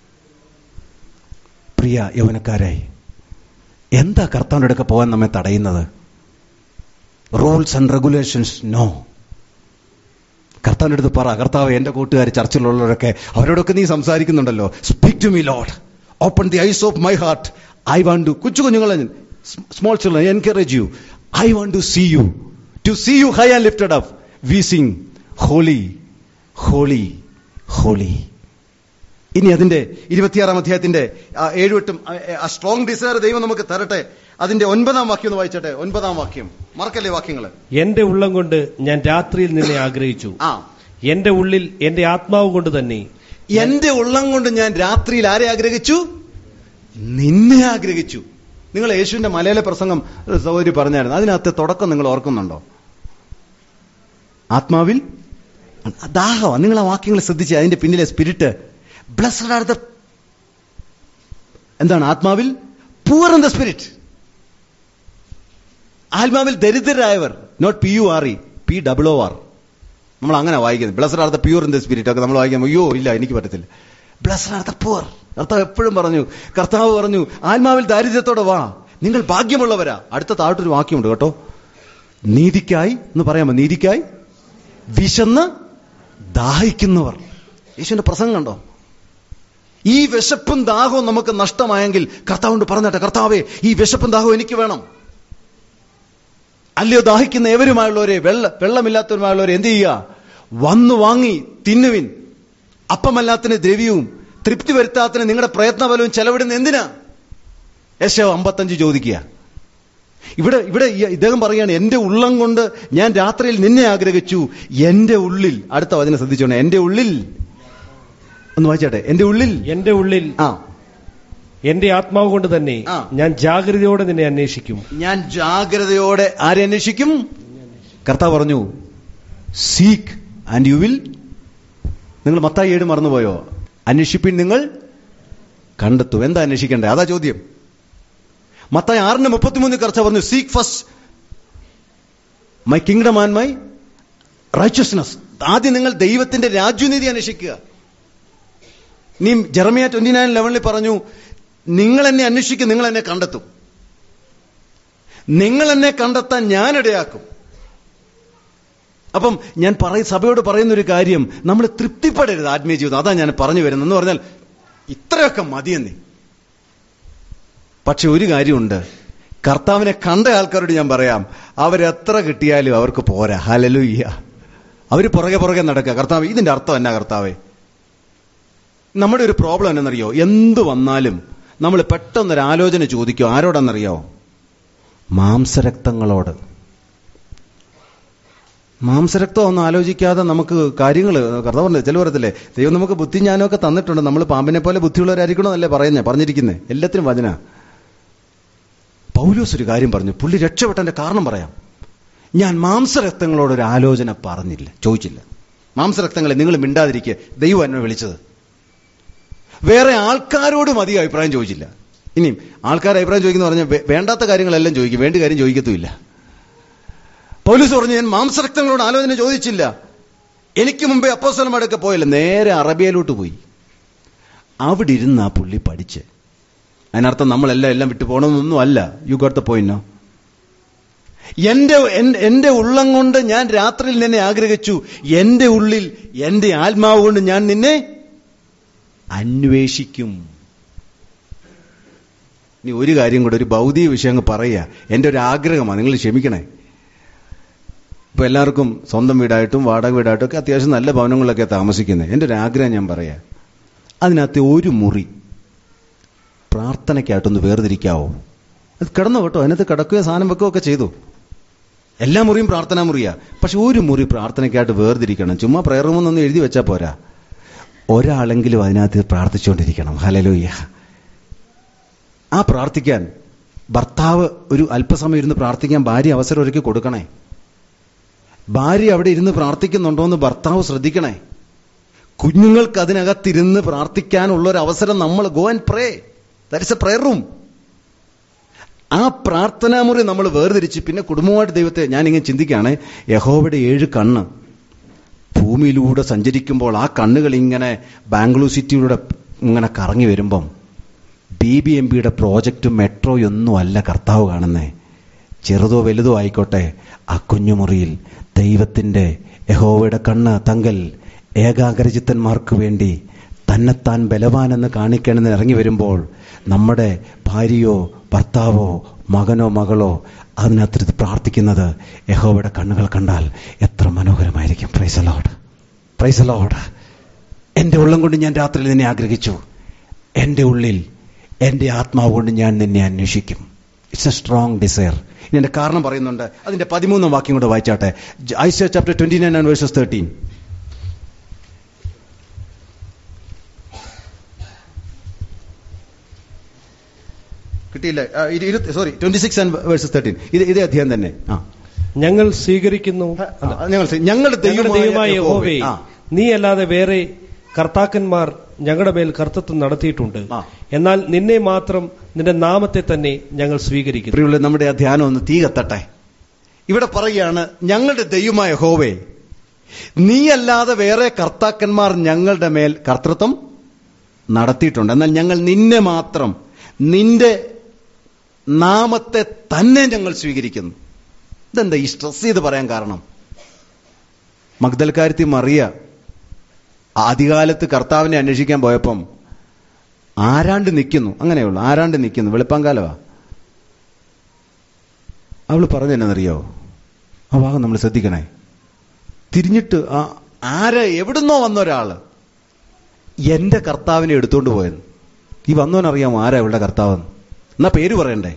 പ്രിയ യൗവനക്കാരായി എന്താ കർത്താവിൻ്റെ അടുക്ക പോകാൻ നമ്മെ തടയുന്നത് റൂൾസ് ആൻഡ് റെഗുലേഷൻസ് നോ കർത്താവിൻ്റെ അടുത്ത് പറ കർത്താവ് എന്റെ കൂട്ടുകാർ ചർച്ചിലുള്ളവരൊക്കെ അവരോടൊക്കെ നീ സംസാരിക്കുന്നുണ്ടല്ലോ speak to me Lord open the eyes of my heart I want to കൊച്ചു കുഞ്ഞുങ്ങളെ small children encourage you I want to see you to see you high and lifted up we sing holy holy holy ഇനി അതിന്റെ ഇരുപത്തിയാറാം അധ്യായത്തിന്റെ ആ ഏഴുവെട്ടും ആ strong desire ദൈവം നമുക്ക് തരട്ടെ അതിന്റെ ഒൻപതാം വാക്യം ഒന്ന് വായിച്ചട്ടെ ഒൻപതാം വാക്യം മറക്കല്ലേ വാക്യങ്ങൾ എന്റെ ഉള്ളം കൊണ്ട് ഞാൻ രാത്രിയിൽ നിന്നെ ആഗ്രഹിച്ചു ആ എന്റെ ഉള്ളിൽ എന്റെ ആത്മാവ് കൊണ്ട് തന്നെ എന്റെ ഉള്ളം കൊണ്ട് ഞാൻ രാത്രിയിൽ ആരെ ആഗ്രഹിച്ചു നിന്നെ ആഗ്രഹിച്ചു നിങ്ങൾ യേശുവിന്റെ മലയാള പ്രസംഗം ഒരു സഹോദരി പറഞ്ഞായിരുന്നു അതിനകത്ത് തുടക്കം നിങ്ങൾ ഓർക്കുന്നുണ്ടോ ആത്മാവിൽ ദാഹമാണ് നിങ്ങൾ ആ വാക്യങ്ങൾ ശ്രദ്ധിച്ച് അതിന്റെ പിന്നിലെ സ്പിരിറ്റ് ബ്ലസ്ഡ് ആർ ദ എന്താണ് ആത്മാവിൽ പൂർ ഇൻ ദ സ്പിരിറ്റ് ആത്മാവിൽ ദരിദ്രരായവർ not P U R E P double O R നമ്മൾ അങ്ങനെ വായിക്കുന്നത് blessed are the pure in the spirit ഒക്കെ നമ്മൾ വായിക്കാൻ അയ്യോ ഇല്ല എനിക്ക് പറ്റത്തില്ല ബ്ലസ്ഡ് ആർ ദ പൂർ കർത്താവ് എപ്പോഴും പറഞ്ഞു കർത്താവ് പറഞ്ഞു ആത്മാവിൽ ദാരിദ്ര്യത്തോടെ വാ നിങ്ങൾ ഭാഗ്യമുള്ളവരാ അടുത്ത താഴോട്ടൊരു വാക്യമുണ്ട് കേട്ടോ നീതിക്കായി എന്ന് പറയാമോ നീതിക്കായി വിശന്ന് ദാഹിക്കുന്നവർ യേശുവിന്റെ പ്രസംഗം കണ്ടോ ഈ വിശപ്പും ദാഹവും നമുക്ക് നഷ്ടമായെങ്കിൽ കർത്താവിനോട് പറഞ്ഞട്ടെ കർത്താവേ ഈ വിശപ്പും ദാഹവും എനിക്ക് വേണം അല്ലയോ ദാഹിക്കുന്ന ഏവരുമായുള്ളവരെ വെള്ള വെള്ളമില്ലാത്തവരുമായുള്ളവരെ എന്ത് ചെയ്യുക വന്നു വാങ്ങി തിന്നുവിൻ അപ്പമല്ലാത്തിന് ദ്രവ്യവും തൃപ്തി വരുത്താത്തിന് നിങ്ങളുടെ പ്രയത്നഫലവും ചെലവിടുന്ന എന്തിനാ യശോ അമ്പത്തഞ്ച് ചോദിക്കുക ഇവിടെ ഇവിടെ ഈ- ഇദ്ദേഹം പറയാണ് എന്റെ ഉള്ളം കൊണ്ട് ഞാൻ രാത്രിയിൽ നിന്നെ ആഗ്രഹിച്ചു എന്റെ ഉള്ളിൽ അടുത്ത വചനം ശ്രദ്ധിച്ചോണേ എന്റെ ഉള്ളിൽ ഒന്ന് വായിച്ചാട്ടെ എന്റെ ഉള്ളിൽ എന്റെ ഉള്ളിൽ ആ എന്റെ ആത്മാവ് കൊണ്ട് തന്നെ ആ. ഞാൻ ജാഗ്രതയോടെ നിന്നെ അന്വേഷിക്കും ഞാൻ ജാഗ്രതയോടെ ആരെ അന്വേഷിക്കും കർത്താവ് പറഞ്ഞു സീക്ക് ആൻഡ് യു വിൽ നിങ്ങൾ മത്തായി ഏട് മറന്നുപോയോ അന്വേഷിപ്പിൻ നിങ്ങൾ കണ്ടെത്തും എന്താ അന്വേഷിക്കണ്ടേ അതാ ചോദ്യം മത്തായി ആറിന് മുപ്പത്തിമൂന്ന് കർച്ച പറഞ്ഞു seek first my kingdom and my righteousness ആദ്യം നിങ്ങൾ ദൈവത്തിന്റെ രാജ്യനീതി അന്വേഷിക്കുക നീ ജെറമിയ ട്വന്റി നയൻ ലെവനിൽ പറഞ്ഞു നിങ്ങൾ എന്നെ അന്വേഷിക്കും നിങ്ങൾ എന്നെ കണ്ടെത്തും നിങ്ങൾ എന്നെ കണ്ടെത്താൻ ഞാൻ ഇടയാക്കും അപ്പം ഞാൻ പറയ സഭയോട് പറയുന്ന ഒരു കാര്യം നമ്മൾ തൃപ്തിപ്പെടരുത് ആത്മീയ ജീവിതം അതാ ഞാൻ പറഞ്ഞു വരുന്നത് എന്ന് പറഞ്ഞാൽ ഇത്രയൊക്കെ മതിയെന്നേ പക്ഷെ ഒരു കാര്യമുണ്ട് കർത്താവിനെ കണ്ട ആൾക്കാരോട് ഞാൻ പറയാം അവരെത്ര കിട്ടിയാലും അവർക്ക് പോരാ ഹലലുയ്യ അവർ പുറകെ പുറകെ നടക്കുക കർത്താവ് ഇതിന്റെ അർത്ഥം എന്നാ കർത്താവേ നമ്മുടെ ഒരു പ്രോബ്ലം എന്നറിയോ എന്ത് വന്നാലും നമ്മൾ പെട്ടെന്നൊരു ആലോചന ചോദിക്കും ആരോടെന്നറിയോ മാംസരക്തങ്ങളോട് മാംസരക്തം ഒന്നും ആലോചിക്കാതെ നമുക്ക് കാര്യങ്ങൾ കർത്താവുണ്ട് ചില പറയത്തില്ലേ ദൈവം നമുക്ക് ബുദ്ധി ജ്ഞാനമൊക്കെ തന്നിട്ടുണ്ട് നമ്മൾ പാമ്പിനെ പോലെ ബുദ്ധിയുള്ളവരായിരിക്കണമെന്നല്ലേ പറയുന്നത് പറഞ്ഞിരിക്കുന്നത് എല്ലാത്തിനും വചന പൗലോസ് ഒരു കാര്യം പറഞ്ഞു പുള്ളി രക്ഷപ്പെട്ടതിന്റെ കാരണം പറയാം ഞാൻ മാംസരക്തങ്ങളോട് ഒരു ആലോചന പറഞ്ഞില്ല ചോദിച്ചില്ല മാംസരക്തങ്ങളെ നിങ്ങൾ മിണ്ടാതിരിക്കുക ദൈവം എന്നെ വിളിച്ചത് വേറെ ആൾക്കാരോട് മതി അഭിപ്രായം ചോദിച്ചില്ല ഇനിയും ആൾക്കാർ അഭിപ്രായം ചോദിക്കുന്ന പറഞ്ഞാൽ വേ- വേണ്ടാത്ത കാര്യങ്ങളെല്ലാം ചോദിക്കും വേണ്ട കാര്യം ചോദിക്കത്തുമില്ല പോലീസ് പറഞ്ഞു ഞാൻ മാംസരക്തങ്ങളോട് ആലോചന ചോദിച്ചില്ല എനിക്ക് മുമ്പേ അപ്പോസ്തലന്മാരൊക്കെ പോയില്ല നേരെ അറബിയയിലോട്ട് പോയി അവിടെ ഇരുന്ന് ആ പുള്ളി പഠിച്ച് അതിനർത്ഥം നമ്മളെല്ലാം എല്ലാം വിട്ടു പോകണമെന്നൊന്നും അല്ല യു ഗോട്ട് ദ പോയിന്നോ എന്റെ എൻ- എന്റെ ഉള്ളം കൊണ്ട് ഞാൻ രാത്രിയിൽ നിന്നെ ആഗ്രഹിച്ചു എന്റെ ഉള്ളിൽ എന്റെ ആത്മാവ് കൊണ്ട് ഞാൻ നിന്നെ അന്വേഷിക്കും ഇനി ഒരു കാര്യം കൂടെ ഒരു ഭൗതിക വിഷയം അങ്ങ് പറയുക എന്റെ ഒരു ആഗ്രഹമാണ് നിങ്ങൾ ക്ഷമിക്കണേ ഇപ്പൊ എല്ലാവർക്കും സ്വന്തം വീടായിട്ടും വാടക വീടായിട്ടും ഒക്കെ അത്യാവശ്യം നല്ല ഭവനങ്ങളിലൊക്കെ താമസിക്കുന്നത് എന്റെ ഒരു ആഗ്രഹം ഞാൻ പറയാ അതിനകത്ത് ഒരു മുറി പ്രാർത്ഥനയ്ക്കായിട്ടൊന്ന് വേർതിരിക്കാവോ അത് കിടന്നു കേട്ടോ അതിനകത്ത് കിടക്കുകയോ സാധനം വെക്കുകയൊക്കെ ചെയ്തു എല്ലാ മുറിയും പ്രാർത്ഥനാ മുറിയാ പക്ഷെ ഒരു മുറി പ്രാർത്ഥനയ്ക്കായിട്ട് വേർതിരിക്കണം ചുമ്മാ പ്രയർ റൂമെന്നൊന്നും എഴുതി വെച്ചാൽ പോരാ ഒരാളെങ്കിലും അതിനകത്ത് പ്രാർത്ഥിച്ചുകൊണ്ടിരിക്കണം ഹലലോയ്യ ആ പ്രാർത്ഥിക്കാൻ ഭർത്താവ് ഒരു അല്പസമയം ഇരുന്ന് പ്രാർത്ഥിക്കാൻ ഭാര്യ അവസരം ഒരുക്കി കൊടുക്കണേ ഭാര്യ അവിടെ ഇരുന്ന് പ്രാർത്ഥിക്കുന്നുണ്ടോ എന്ന് ഭർത്താവ് ശ്രദ്ധിക്കണേ കുഞ്ഞുങ്ങൾക്ക് അതിനകത്തിരുന്ന് പ്രാർത്ഥിക്കാനുള്ള ഒരു അവസരം നമ്മൾ go and pray that's a prayer room ആ പ്രാർത്ഥനാമുറി നമ്മൾ വേർതിരിച്ച് പിന്നെ കുടുംബമായിട്ട് ദൈവത്തെ ഞാനിങ്ങനെ ചിന്തിക്കുകയാണ് യഹോവയുടെ ഏഴ് കണ്ണ് ഭൂമിയിലൂടെ സഞ്ചരിക്കുമ്പോൾ ആ കണ്ണുകൾ ഇങ്ങനെ ബാംഗ്ലൂർ സിറ്റിയിലൂടെ ഇങ്ങനെ കറങ്ങി വരുമ്പം ബി ബി എം ബിയുടെ പ്രോജക്റ്റും മെട്രോയും ഒന്നും അല്ല കർത്താവ് കാണുന്നേ ചെറുതോ വലുതോ ആയിക്കോട്ടെ ആ കുഞ്ഞുമുറിയിൽ ദൈവത്തിന്റെ യഹോവയുടെ കണ്ണ് തങ്കൽ ഏകാഗ്രചിത്തന്മാർക്ക് വേണ്ടി തന്നെത്താൻ ബലവാനെന്ന് കാണിക്കണമെന്ന് ഇറങ്ങി വരുമ്പോൾ നമ്മുടെ ഭാര്യയോ ഭർത്താവോ മകനോ മകളോ അതിനകത്ത് പ്രാർത്ഥിക്കുന്നത് യഹോവയുടെ കണ്ണുകൾ കണ്ടാൽ എത്ര മനോഹരമായിരിക്കും പ്രൈസലോട് പ്രൈസലോട് എന്റെ ഉള്ളം കൊണ്ട് ഞാൻ രാത്രിയിൽ നിന്നെ ആഗ്രഹിച്ചു എന്റെ ഉള്ളിൽ എന്റെ ആത്മാവ് കൊണ്ട് ഞാൻ നിന്നെ അന്വേഷിക്കും ഇറ്റ്സ് എ സ്ട്രോങ് ഡിസയർ ഇതിന്റെ കാരണം പറയുന്നുണ്ട് അതിന്റെ പതിമൂന്നാം വാക്യം കൂടെ വായിച്ചാട്ടെ Isaiah chapter twenty nine and verses thirteen കിട്ടിയില്ല sorry twenty six and verses thirteen ഇത് ഇതേ അധ്യായം തന്നെ ആ ഞങ്ങൾ സ്വീകരിക്കുന്നു ആ, ഞങ്ങൾ ഞങ്ങളുടെ ഞങ്ങളുടെ ദൈവമായ ദൈവമായ യഹോവേ ആ നീ അല്ലാതെ വേറെ കർത്താക്കന്മാർ ഞങ്ങളുടെ മേൽ കർത്തൃത്വം നടത്തിയിട്ടുണ്ട് ആ. എന്നാൽ നിന്നെ മാത്രം നിന്റെ നാമത്തെ തന്നെ ഞങ്ങൾ സ്വീകരിക്കുന്നു പ്രിയുള്ള നമ്മുടെ ആ ധ്യാനം ഒന്ന് തീ കത്തട്ടെ ഇവിടെ പറയുകയാണ് ഞങ്ങളുടെ ദൈവമായ ഹോവേ നീയല്ലാതെ വേറെ കർത്താക്കന്മാർ ഞങ്ങളുടെ മേൽ കർത്തൃത്വം നടത്തിയിട്ടുണ്ട് എന്നാൽ ഞങ്ങൾ നിന്നെ മാത്രം നിന്റെ നാമത്തെ തന്നെ ഞങ്ങൾ സ്വീകരിക്കുന്നു ഇതെന്താ ഈ സ്ട്രെസ് ചെയ്ത് പറയാൻ കാരണം മഗ്ദൽക്കാരത്തി മറിയ ആദ്യകാലത്ത് കർത്താവിനെ അന്വേഷിക്കാൻ പോയപ്പം ആരാണ്ട് നിൽക്കുന്നു അങ്ങനെയുള്ളൂ ആരാണ്ട് നിൽക്കുന്നു വെളുപ്പാങ്കാലവാ അവൾ പറഞ്ഞെന്നറിയോ ആ ഭാഗം നമ്മൾ ശ്രദ്ധിക്കണേ തിരിഞ്ഞിട്ട് ആ ആരെ എവിടുന്നോ വന്ന ഒരാള് എന്റെ കർത്താവിനെ എടുത്തോണ്ട് പോയെന്ന് ഈ വന്നവനറിയാമോ ആരാ ഇവളുടെ കർത്താവെന്ന് എന്നാ പേര് പറയണ്ടേ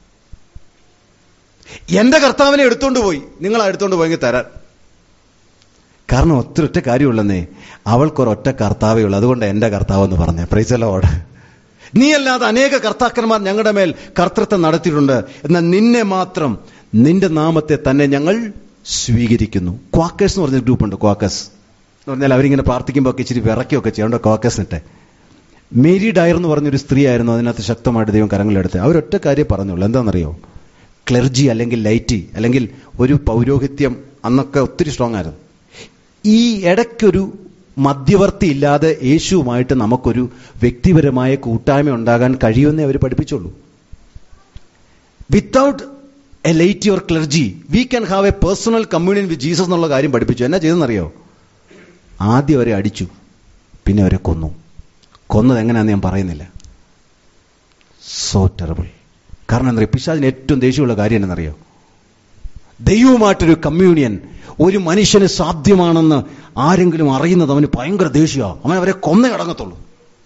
എന്റെ കർത്താവിനെ എടുത്തോണ്ട് പോയി നിങ്ങളാ എടുത്തോണ്ട് പോയെങ്കിൽ തരാൻ കാരണം ഒത്തിരി ഒറ്റ കാര്യമുള്ളന്നേ അവൾക്കൊരൊറ്റ കർത്താവേ ഉള്ളൂ അതുകൊണ്ട് എന്റെ കർത്താവ് എന്ന് പറഞ്ഞേ പ്രൈസലോട് നീ അല്ലാതെ അനേക കർത്താക്കന്മാർ ഞങ്ങളുടെ മേൽ കർത്തൃത്വം നടത്തിയിട്ടുണ്ട് എന്നാൽ നിന്നെ മാത്രം നിന്റെ നാമത്തെ തന്നെ ഞങ്ങൾ സ്വീകരിക്കുന്നു ക്വാക്കേഴ്സ് എന്ന് പറഞ്ഞ ഗ്രൂപ്പുണ്ട് ക്വാക്കസ് എന്ന് പറഞ്ഞാൽ അവരിങ്ങനെ പ്രാർത്ഥിക്കുമ്പോൾ ഒക്കെ ഇച്ചിരി വിറയ്ക്കുകയൊക്കെ ചെയ്യേണ്ട ക്വാക്കസ് ഇട്ടെ മേരി ഡയർ എന്ന് പറഞ്ഞൊരു സ്ത്രീ ആയിരുന്നു അതിനകത്ത് ശക്തമായിട്ട് ദൈവം കരങ്ങളെടുത്ത് അവരൊറ്റ കാര്യം പറഞ്ഞുള്ളൂ എന്താണെന്നറിയോ ക്ലർജി അല്ലെങ്കിൽ ലൈറ്റി അല്ലെങ്കിൽ ഒരു പൗരോഹിത്യം അന്നൊക്കെ ഒത്തിരി സ്ട്രോങ് ആയിരുന്നു ഈ ഇടയ്ക്കൊരു മധ്യവർത്തി ഇല്ലാതെ യേശുവുമായിട്ട് നമുക്കൊരു വ്യക്തിപരമായ കൂട്ടായ്മ ഉണ്ടാകാൻ കഴിയുമെന്നേ അവർ പഠിപ്പിച്ചുള്ളൂ without a light your clergy we can have a personal communion with Jesus എന്നുള്ള കാര്യം പഠിപ്പിച്ചു എന്നാ ചെയ്തെന്നറിയോ ആദ്യം അവരെ അടിച്ചു പിന്നെ അവരെ കൊന്നു കൊന്നത് എങ്ങനെയാണെന്ന് ഞാൻ പറയുന്നില്ല സോ ടെറബിൾ കാരണം എന്താ പിശാചിന് ഏറ്റവും ദേഷ്യമുള്ള കാര്യം എന്നറിയോ ദൈവവുമായിട്ടൊരു കമ്മ്യൂണിയൻ ഒരു മനുഷ്യന് സാധ്യമാണെന്ന് ആരെങ്കിലും അറിയുന്നത് അവന് ഭയങ്കര ദേഷ്യമാണ് അവൻ അവരെ കൊന്നേ അടങ്ങത്തുള്ളൂ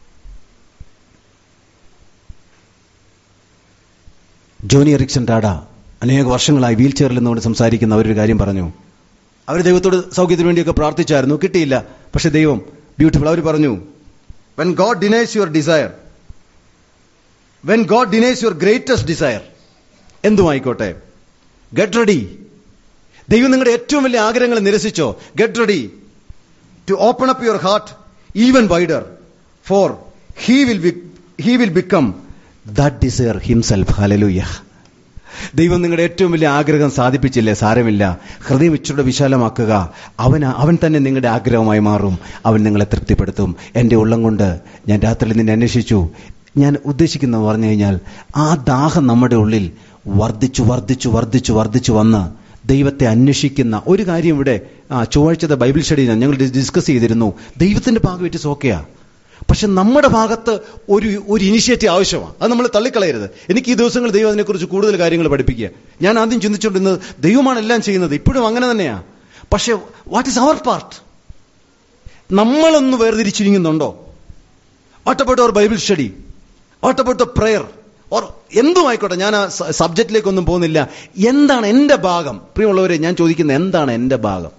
ജോനി എറിക്സൺ ടാഡ അനേക വർഷങ്ങളായി വീൽ ചെയറിൽ നിന്നുകൊണ്ട് സംസാരിക്കുന്ന അവരൊരു കാര്യം പറഞ്ഞു അവർ ദൈവത്തോട് സൗഖ്യത്തിന് വേണ്ടിയൊക്കെ പ്രാർത്ഥിച്ചായിരുന്നു കിട്ടിയില്ല പക്ഷെ ദൈവം ബ്യൂട്ടിഫുൾ അവർ പറഞ്ഞു when God denies your desire when God denies your greatest desire എന്തുമായിക്കോട്ടെ ഗെറ്റ് റെഡി ദൈവം നിങ്ങളുടെ ഏറ്റവും വലിയ ആഗ്രഹങ്ങൾ നിരസിച്ചോ get ready to open up your heart even wider for he will he will become that desire himself hallelujah ദൈവം നിങ്ങളുടെ ഏറ്റവും വലിയ ആഗ്രഹം സാധിപ്പിച്ചില്ലേ സാരമില്ല ഹൃദയം ഇച്ചിരുടെ വിശാലമാക്കുക അവൻ അവൻ തന്നെ നിങ്ങളുടെ ആഗ്രഹമായി മാറും അവൻ നിങ്ങളെ തൃപ്തിപ്പെടുത്തും എൻ്റെ ഉള്ളം കൊണ്ട് ഞാൻ രാത്രിയിൽ നിന്നെ അന്വേഷിച്ചു ഞാൻ ഉദ്ദേശിക്കുന്നത് പറഞ്ഞു കഴിഞ്ഞാൽ ആ ദാഹം നമ്മുടെ ഉള്ളിൽ വർദ്ധിച്ചു വർദ്ധിച്ചു വർദ്ധിച്ചു വർദ്ധിച്ചു വന്ന് ദൈവത്തെ അന്വേഷിക്കുന്ന ഒരു കാര്യം ഇവിടെ ആ ചൊവ്വാഴ്ചത്തെ ബൈബിൾ സ്റ്റഡിയിൽ ഞങ്ങൾ ഡിസ്കസ് ചെയ്തിരുന്നു ദൈവത്തിന്റെ ഭാഗം ഇറ്റ് ഇസ് ഓക്കെയാ പക്ഷെ നമ്മുടെ ഭാഗത്ത് ഒരു ഒരു ഇനിഷ്യേറ്റീവ് ആവശ്യമാണ് അത് നമ്മൾ തള്ളിക്കളയരുത് എനിക്ക് ഈ ദിവസങ്ങൾ ദൈവം അതിനെക്കുറിച്ച് കൂടുതൽ കാര്യങ്ങൾ പഠിപ്പിക്കുക ഞാൻ ആദ്യം ചിന്തിച്ചുകൊണ്ടിരുന്നത് ദൈവമാണ് എല്ലാം ചെയ്യുന്നത് ഇപ്പോഴും അങ്ങനെ തന്നെയാ പക്ഷെ വാട്ട് ഈസ് അവർ പാർട്ട് നമ്മളൊന്ന് വേർതിരിച്ചിരിക്കുന്നുണ്ടോ what about our Bible study what about the prayer or എന്തും ആയിക്കോട്ടെ ഞാൻ ആ സബ്ജക്റ്റിലേക്കൊന്നും പോകുന്നില്ല എന്താണ് എന്റെ ഭാഗം പ്രിയമുള്ളവരെ ഞാൻ ചോദിക്കുന്നത് എന്താണ് എന്റെ ഭാഗം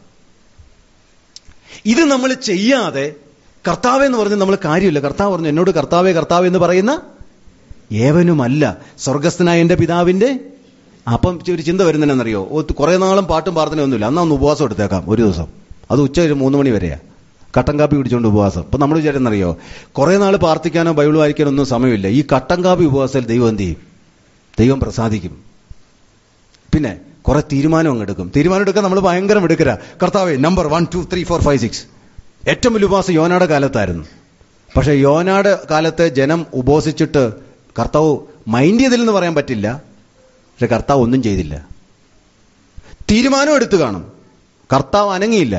ഇത് നമ്മൾ ചെയ്യാതെ കർത്താവ് എന്ന് പറഞ്ഞ് നമ്മൾ കാര്യമില്ല കർത്താവ് പറഞ്ഞു എന്നോട് കർത്താവേ കർത്താവ് എന്ന് പറയുന്ന ഏവനുമല്ല സ്വർഗസ്ഥനായ എന്റെ പിതാവിന്റെ അപ്പം ഒരു ചിന്ത വരുന്നതെന്നറിയോ കുറെ നാളും പാട്ടും പ്രാർത്ഥനയൊന്നുമില്ല അന്നാ ഒന്ന് ഉപവാസം എടുത്തേക്കാം ഒരു ദിവസം അത് ഉച്ച ഒരു മൂന്ന് മണി വരെയാ കട്ടൻ കാപ്പി കുടിച്ചുകൊണ്ട് ഉപവാസം അപ്പൊ നമ്മൾ വിചാരിക്കുന്നറിയോ കുറെ നാൾ പ്രാർത്ഥിക്കാനോ ബൈബിൾ വായിക്കാനോ ഒന്നും സമയമില്ല ഈ കട്ടൻ കാപ്പി ഉപവാസത്തിൽ ദൈവം എന്ത് ചെയ്യും ദൈവം പ്രസാദിക്കും പിന്നെ കുറെ തീരുമാനം അങ്ങ് എടുക്കും തീരുമാനം എടുക്കാൻ നമ്മൾ ഭയങ്കര എടുക്കരാ കർത്താവേ number one two three four five six ഏറ്റവും വലിയ ഉപവാസം യോനാട് കാലത്തായിരുന്നു പക്ഷെ യോനാട് കാലത്തെ ജനം ഉപവസിച്ചിട്ട് കർത്താവ് മൈൻഡ് ചെയ്തില്ലെന്ന് പറയാൻ പറ്റില്ല പക്ഷെ കർത്താവ് ഒന്നും ചെയ്തില്ല തീരുമാനം എടുത്തു കാണും കർത്താവ് അനങ്ങിയില്ല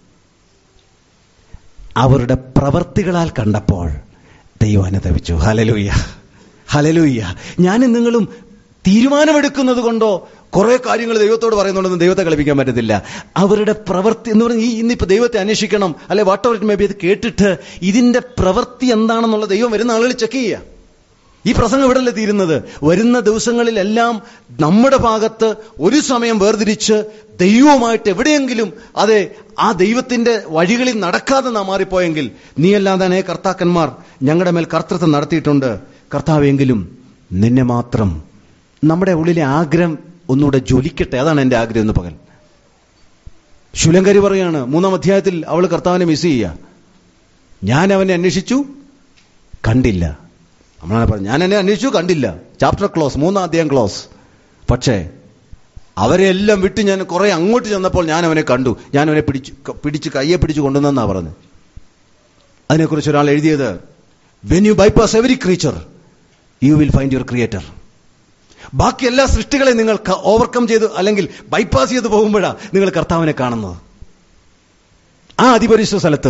അവരുടെ പ്രവർത്തികളാൽ കണ്ടപ്പോൾ ദൈവം അനുദവിച്ചു ഹലലൂയ്യ ഹലലൂയ്യ ഞാനും നിങ്ങളും തീരുമാനമെടുക്കുന്നത് കൊണ്ടോ കുറെ കാര്യങ്ങൾ ദൈവത്തോട് പറയുന്നുണ്ടെന്ന് ദൈവത്തെ കളിപ്പിക്കാൻ പറ്റത്തില്ല അവരുടെ പ്രവൃത്തി എന്ന് പറഞ്ഞാൽ ഈ ഇന്നിപ്പോ ദൈവത്തെ അന്വേഷിക്കണം അല്ലെ whatever it may be ഇത് കേട്ടിട്ട് ഇതിന്റെ പ്രവൃത്തി എന്താണെന്നുള്ള ദൈവം വരുന്ന ആളുകൾ ചെക്ക് ചെയ്യുക ഈ പ്രസംഗം ഇവിടല്ലേ തീരുന്നത് വരുന്ന ദിവസങ്ങളിലെല്ലാം നമ്മുടെ ഭാഗത്ത് ഒരു സമയം വേർതിരിച്ച് ദൈവവുമായിട്ട് എവിടെയെങ്കിലും അതെ ആ ദൈവത്തിന്റെ വഴികളിൽ നടക്കാതെ നാം മാറിപ്പോയെങ്കിൽ നീയല്ലാതെ കർത്താക്കന്മാർ ഞങ്ങളുടെ മേൽ കർത്തൃത്വം നടത്തിയിട്ടുണ്ട് കർത്താവെങ്കിലും നിന്നെ മാത്രം നമ്മുടെ ഉള്ളിലെ ആഗ്രഹം ഒന്നുകൂടെ ജ്വലിക്കട്ടെ അതാണ് എന്റെ ആഗ്രഹം എന്ന് പകൽ ശുലങ്കരി പറയാണ് മൂന്നാം അധ്യായത്തിൽ അവൾ കർത്താവിനെ മിസ് ചെയ്യുക ഞാൻ അവനെ അന്വേഷിച്ചു കണ്ടില്ല നമ്മളാണ് പറഞ്ഞു ഞാൻ എന്നെ അന്വേഷിച്ചു കണ്ടില്ല ചാപ്റ്റർ ക്ലോസ് മൂന്നാം അധ്യായം ക്ലോസ് പക്ഷേ അവരെ എല്ലാം വിട്ട് ഞാൻ കുറെ അങ്ങോട്ട് ചെന്നപ്പോൾ ഞാൻ അവനെ കണ്ടു ഞാൻ അവനെ പിടിച്ചു ക- പിടിച്ച് കയ്യെ പിടിച്ച് കൊണ്ടുവന്നെന്നാ പറഞ്ഞു അതിനെക്കുറിച്ച് ഒരാൾ എഴുതിയത് when you bypass every creature you will find your creator ബാക്കി എല്ലാ സൃഷ്ടികളെയും നിങ്ങൾ ഓവർകം ചെയ്ത് അല്ലെങ്കിൽ ബൈപ്പാസ് ചെയ്ത് പോകുമ്പോഴാണ് നിങ്ങൾ കർത്താവിനെ കാണുന്നത് ആ അതിപരിശുദ്ധ സ്ഥലത്ത്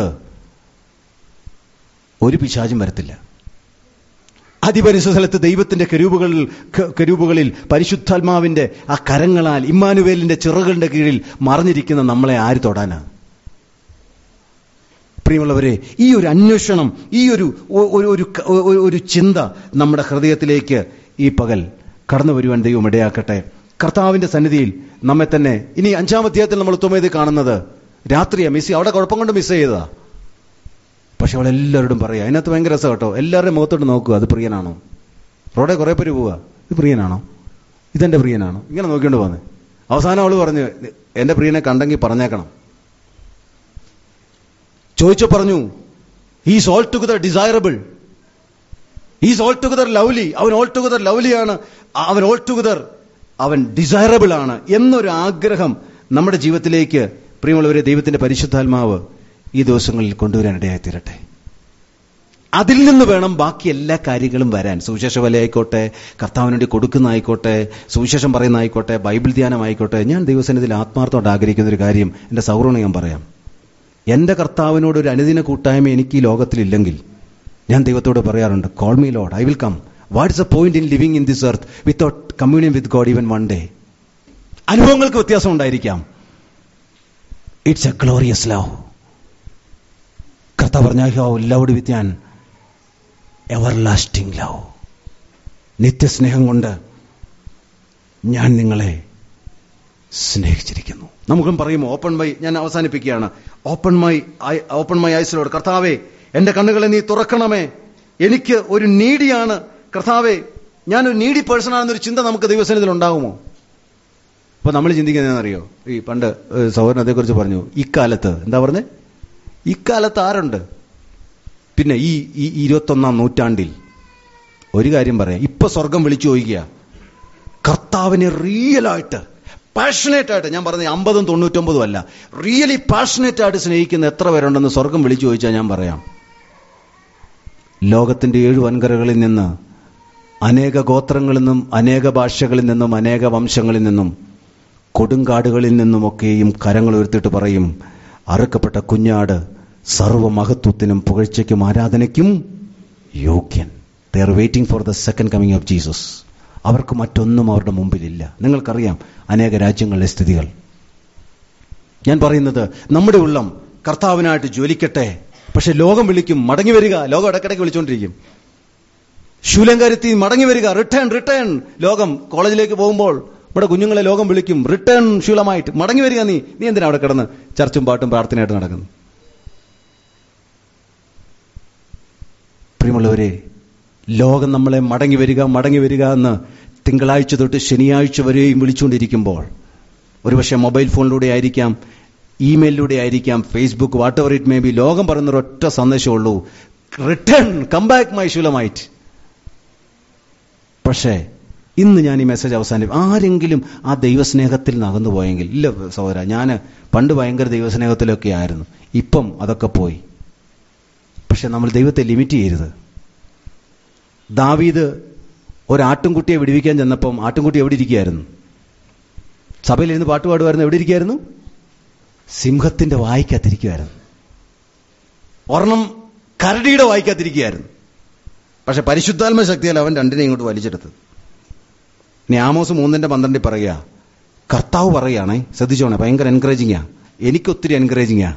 ഒരു പിശാചും വരത്തില്ല അതിപരിശുദ്ധ സ്ഥലത്ത് ദൈവത്തിന്റെ കരൂപുകളിൽ ക- കരൂപുകളിൽ പരിശുദ്ധാത്മാവിന്റെ ആ കരങ്ങളാൽ ഇമ്മാനുവേലിന്റെ ചിറകളുടെ കീഴിൽ മറഞ്ഞിരിക്കുന്ന നമ്മളെ ആര് തൊടാനാ പ്രിയമുള്ളവരെ ഈ ഒരു അന്വേഷണം ഈ ഒരു ഒ- ഒരു ഒരു ക- ഒരു- ഒരു ചിന്ത നമ്മുടെ ഹൃദയത്തിലേക്ക് ഈ പകൽ കടന്നു വരുവാൻ ദൈവം ഇടയാക്കട്ടെ കർത്താവിന്റെ സന്നിധിയിൽ നമ്മെ തന്നെ ഇനി അഞ്ചാം അധ്യായത്തിൽ നമ്മൾ ഉത്തമേത് കാണുന്നത് രാത്രിയാ മിസ് അവിടെ കുഴപ്പം കൊണ്ട് മിസ് ചെയ്തതാ പക്ഷെ അവൾ എല്ലാവരോടും പറയാ അതിനകത്ത് ഭയങ്കര രസം കേട്ടോ എല്ലാവരുടെയും മുഖത്തോട്ട് നോക്കുക അത് പ്രിയനാണോ റോഡെ കുറെ പേര് പോവുക ഇത് പ്രിയനാണോ ഇതെന്റെ പ്രിയനാണോ ഇങ്ങനെ നോക്കിക്കൊണ്ട് പോന്നെ അവസാനം അവള് പറഞ്ഞു എന്റെ പ്രിയനെ കണ്ടെങ്കിൽ പറഞ്ഞേക്കണം ചോദിച്ചു പറഞ്ഞു he's altogether desirable is altogether lovely അവൻ ഓൾ ടുഗദർ ലവ്ലിയാണ് അവൻ ഓൾ ടുഗദർ അവൻ ഡിസൈറബിൾ ആണ് എന്നൊരു ആഗ്രഹം നമ്മുടെ ജീവിതത്തിലേക്ക് പ്രിയമുള്ളവരെ ദൈവത്തിന്റെ പരിശുദ്ധാത്മാവ് ഈ ദിവസങ്ങളിൽ കൊണ്ടുവരാനിടയായി തീരട്ടെ അതിൽ നിന്ന് വേണം ബാക്കി എല്ലാ കാര്യങ്ങളും വരാൻ സുവിശേഷ വലയായിക്കോട്ടെ കർത്താവിന് വേണ്ടി കൊടുക്കുന്ന ആയിക്കോട്ടെ സുവിശേഷം പറയുന്ന ആയിക്കോട്ടെ ബൈബിൾ ധ്യാനം ആയിക്കോട്ടെ ഞാൻ ദൈവസന്നിധിയിൽ ആത്മാർത്ഥമായിട്ട് ആഗ്രഹിക്കുന്ന ഒരു കാര്യം എന്റെ സൗഹൃദം ഞാൻ പറയാം എന്റെ കർത്താവിനോട് ഒരു അനുദിന കൂട്ടായ്മ എനിക്ക് ഈ ലോകത്തിലില്ലെങ്കിൽ ഞാൻ ദൈവത്തോട് പറയാറുണ്ട് call me Lord I will come what's a point in living in this earth without communion with God even one day അനുഭവങ്ങൾക്ക് വ്യത്യാസം ഉണ്ടായിരിക്കാം ഇറ്റ്സ് എ ഗ്ലോറിയസ് ലവ് കർത്താവ് പറഞ്ഞ ലവ്ഡ് വിത്ത് ഞാൻ എവർ ലാസ്റ്റിംഗ് ലവ് നിത്യസ്നേഹം കൊണ്ട് ഞാൻ നിങ്ങളെ സ്നേഹിച്ചിരിക്കുന്നു നമുക്കും പറയും ഓപ്പൺ മൈ ഞാൻ അവസാനിപ്പിക്കുകയാണ് ഓപ്പൺ മൈ ഓപ്പൺ മൈ ഐസിലോട് കർത്താവെ എന്റെ കണ്ണുകളെ നീ തുറക്കണമേ എനിക്ക് ഒരു നീഡിയാണ് കർത്താവെ ഞാനൊരു നീഡി പേഴ്സൺ ആണെന്നൊരു ചിന്ത നമുക്ക് ദൈവസനത്തിൽ ഉണ്ടാകുമോ അപ്പൊ നമ്മൾ ചിന്തിക്കുന്നതെന്നറിയോ ഈ പണ്ട് ഏഹ്, സഹോദരൻ അതേക്കുറിച്ച് പറഞ്ഞു ഇക്കാലത്ത് എന്താ പറഞ്ഞേ ഇക്കാലത്ത് ആരുണ്ട് പിന്നെ ഈ ഈ ഇരുപത്തൊന്നാം നൂറ്റാണ്ടിൽ ഒരു കാര്യം പറയാം ഇപ്പൊ സ്വർഗം വിളിച്ചു ചോദിക്കുക കർത്താവിനെ റിയലായിട്ട് പാഷനേറ്റ് ആയിട്ട് ഞാൻ പറഞ്ഞ അമ്പതും തൊണ്ണൂറ്റൊമ്പതും അല്ല റിയലി പാഷനേറ്റ് ആയിട്ട് സ്നേഹിക്കുന്ന എത്ര പേരുണ്ടെന്ന് സ്വർഗം വിളിച്ചു ചോദിച്ചാൽ ഞാൻ പറയാം ലോകത്തിന്റെ ഏഴ് വൻകരകളിൽ നിന്ന് അനേക ഗോത്രങ്ങളിൽ നിന്നും അനേക ഭാഷകളിൽ നിന്നും അനേക വംശങ്ങളിൽ നിന്നും കൊടുങ്കാടുകളിൽ നിന്നുമൊക്കെയും കരങ്ങൾ ഉയർത്തിയിട്ട് പറയും അറുക്കപ്പെട്ട കുഞ്ഞാട് സർവമഹത്വത്തിനും പുകഴ്ചയ്ക്കും ആരാധനയ്ക്കും യോഗ്യൻ they are waiting for the second coming of Jesus അവർക്ക് മറ്റൊന്നും അവരുടെ മുമ്പിലില്ല നിങ്ങൾക്കറിയാം അനേക രാജ്യങ്ങളിലെ സ്ഥിതികൾ ഞാൻ പറയുന്നത് നമ്മുടെ ഉള്ളം കർത്താവിനായിട്ട് ജ്വലിക്കട്ടെ പക്ഷെ ലോകം വിളിക്കും മടങ്ങി വരിക ലോകം ഇടയ്ക്കിടയ്ക്ക് വിളിച്ചുകൊണ്ടിരിക്കും ശൂലങ്കാരത്തി മടങ്ങി വരിക റിട്ടേൺ റിട്ടേൺ ലോകം കോളേജിലേക്ക് പോകുമ്പോൾ ഇവിടെ കുഞ്ഞുങ്ങളെ ലോകം വിളിക്കും റിട്ടേൺ ശൂലമായിട്ട് മടങ്ങി വരിക നീ നീ എന്തിനാ അവിടെ കിടന്ന് ചർച്ചും പാട്ടും പ്രാർത്ഥനയായിട്ട് നടക്കുന്നു പ്രിയമുള്ളവരെ ലോകം നമ്മളെ മടങ്ങി വരിക മടങ്ങി വരിക എന്ന് തിങ്കളാഴ്ച തൊട്ട് ശനിയാഴ്ച വരെയും വിളിച്ചുകൊണ്ടിരിക്കുമ്പോൾ ഒരുപക്ഷെ മൊബൈൽ ഫോണിലൂടെ ആയിരിക്കാം ഇമെയിലിലൂടെ ആയിരിക്കാം Facebook whatever it may be ലോകം പറയുന്ന ഒരൊറ്റ സന്ദേശമുള്ളൂ return come back my Shulamite പക്ഷേ ഇന്ന് ഞാൻ ഈ മെസ്സേജ് അവസാനം ആരെങ്കിലും ആ ദൈവസ്നേഹത്തിൽ നകന്നു പോയെങ്കിൽ ഇല്ല സഹോദര ഞാൻ പണ്ട് ഭയങ്കര ദൈവസ്നേഹത്തിലൊക്കെ ആയിരുന്നു ഇപ്പം അതൊക്കെ പോയി പക്ഷെ നമ്മൾ ദൈവത്തെ ലിമിറ്റ് ചെയ്യരുത് ദാവീദ് ഒരാട്ടിൻകുട്ടിയെ വിടുവിക്കാൻ ചെന്നപ്പം ആട്ടിൻകുട്ടി എവിടെ ഇരിക്കുകയായിരുന്നു സഭയിലിരുന്ന് പാട്ട് പാടുമായിരുന്നു എവിടെ ഇരിക്കുകയായിരുന്നു സിംഹത്തിന്റെ വായിക്കകത്തിരിക്കുമായിരുന്നു ഒരെണ്ണം കരടിയുടെ വായിക്കകത്തിരിക്കുകയായിരുന്നു പക്ഷെ പരിശുദ്ധാത്മ ശക്തിയാൽ അവൻ രണ്ടിനെ ഇങ്ങോട്ട് വലിച്ചെടുത്തത് ഇനി ആമോസ് മൂന്നിന്റെ പന്ത്രണ്ടിൽ പറയുക കർത്താവ് പറയുകയാണേ ശ്രദ്ധിച്ചോണേ ഭയങ്കര എൻകറേജിങ്ങാ എനിക്കൊത്തിരി എൻകറേജിങ്ങാ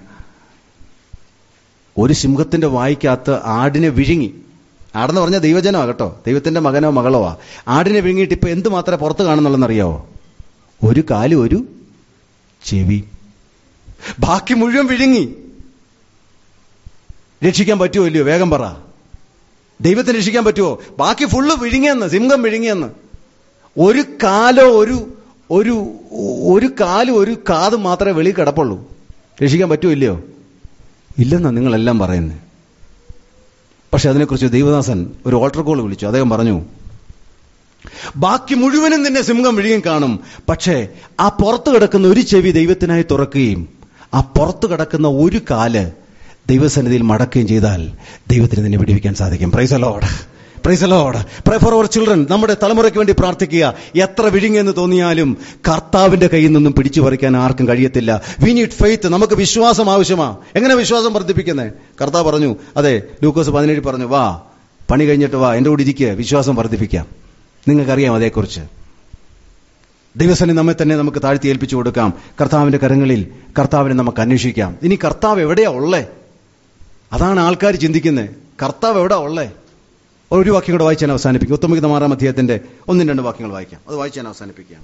ഒരു സിംഹത്തിന്റെ വായിക്കകത്ത് ആടിനെ വിഴുങ്ങി ആടെന്ന് പറഞ്ഞ ദൈവജനമാ കേട്ടോ ദൈവത്തിന്റെ മകനോ മകളോ ആ ആടിനെ വിഴുങ്ങിയിട്ട് ഇപ്പൊ എന്ത് മാത്രമേ പുറത്ത് കാണുന്നുള്ളെന്നറിയാവോ ഒരു കാല് ഒരു ചെവി ബാക്കി മുഴുവൻ വിഴുങ്ങി രക്ഷിക്കാൻ പറ്റുമോ ഇല്ലയോ വേഗം പറ ദൈവത്തിന് രക്ഷിക്കാൻ പറ്റുമോ ബാക്കി ഫുള്ള് വിഴുങ്ങിയെന്ന് സിംഹം വിഴുങ്ങിയെന്ന് ഒരു കാലോ ഒരു ഒരു ഒരു കാലും ഒരു കാതും മാത്രമേ വെളിയിൽ കിടപ്പുള്ളൂ രക്ഷിക്കാൻ പറ്റുമോ ഇല്ലയോ ഇല്ലെന്നാ നിങ്ങളെല്ലാം പറയുന്നത് പക്ഷെ അതിനെക്കുറിച്ച് ദൈവദാസൻ ഒരു ഓൾട്ടർ കോൾ വിളിച്ചു അദ്ദേഹം പറഞ്ഞു ബാക്കി മുഴുവനും നിന്നെ സിംഹം വിഴുങ്ങി കാണും പക്ഷേ ആ പുറത്ത് കിടക്കുന്ന ഒരു ചെവി ദൈവത്തിനായി തുറക്കുകയും ആ പുറത്ത് കിടക്കുന്ന ഒരു കാല് ദൈവസന്നിധിയിൽ മടക്കുകയും ചെയ്താൽ ദൈവത്തിന് നിന്നെ വിടുവിക്കാൻ സാധിക്കും പ്രൈസലോട് പ്രൈസലോട് പ്രേ ഫോർ അവർ ചിൽഡ്രൻ നമ്മുടെ തലമുറയ്ക്ക് വേണ്ടി പ്രാർത്ഥിക്കുക എത്ര വിഴുങ്ങിയെന്ന് തോന്നിയാലും കർത്താവിന്റെ കയ്യിൽ നിന്നും പിടിച്ചു പറിക്കാൻ ആർക്കും കഴിയത്തില്ല വി നീഡ് ഫെയ്ത്ത് നമുക്ക് വിശ്വാസം ആവശ്യമാ എങ്ങനെ വിശ്വാസം വർദ്ധിപ്പിക്കുന്നത് കർത്താവ് പറഞ്ഞു അതെ ലൂക്കോസ് പതിനേഴ് പറഞ്ഞു വാ പണി കഴിഞ്ഞിട്ട് വാ എന്റെ കൂടെ ഇരിക്കുക വിശ്വാസം വർദ്ധിപ്പിക്കാം നിങ്ങൾക്കറിയാം അതേക്കുറിച്ച് ദൈവസനെ നമ്മെ തന്നെ നമുക്ക് താഴ്ത്തി ഏൽപ്പിച്ചു കൊടുക്കാം കർത്താവിന്റെ കരങ്ങളിൽ കർത്താവിനെ നമുക്ക് അന്വേഷിക്കാം ഇനി കർത്താവ് എവിടെയാ ഉള്ളേ അതാണ് ആൾക്കാർ ചിന്തിക്കുന്നത് കർത്താവ് എവിടെയാ ഉള്ളേ ഒരു വാക്യം കൂടെ വായിച്ചാൽ അവസാനിപ്പിക്കും ഉത്തമഗീതം ആറാം അധ്യായത്തിന്റെ ഒന്നും രണ്ട് വാക്യങ്ങൾ വായിക്കാം അത് വായിച്ചാൽ അവസാനിപ്പിക്കുകയാണ്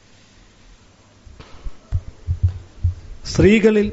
സ്ത്രീകളിൽ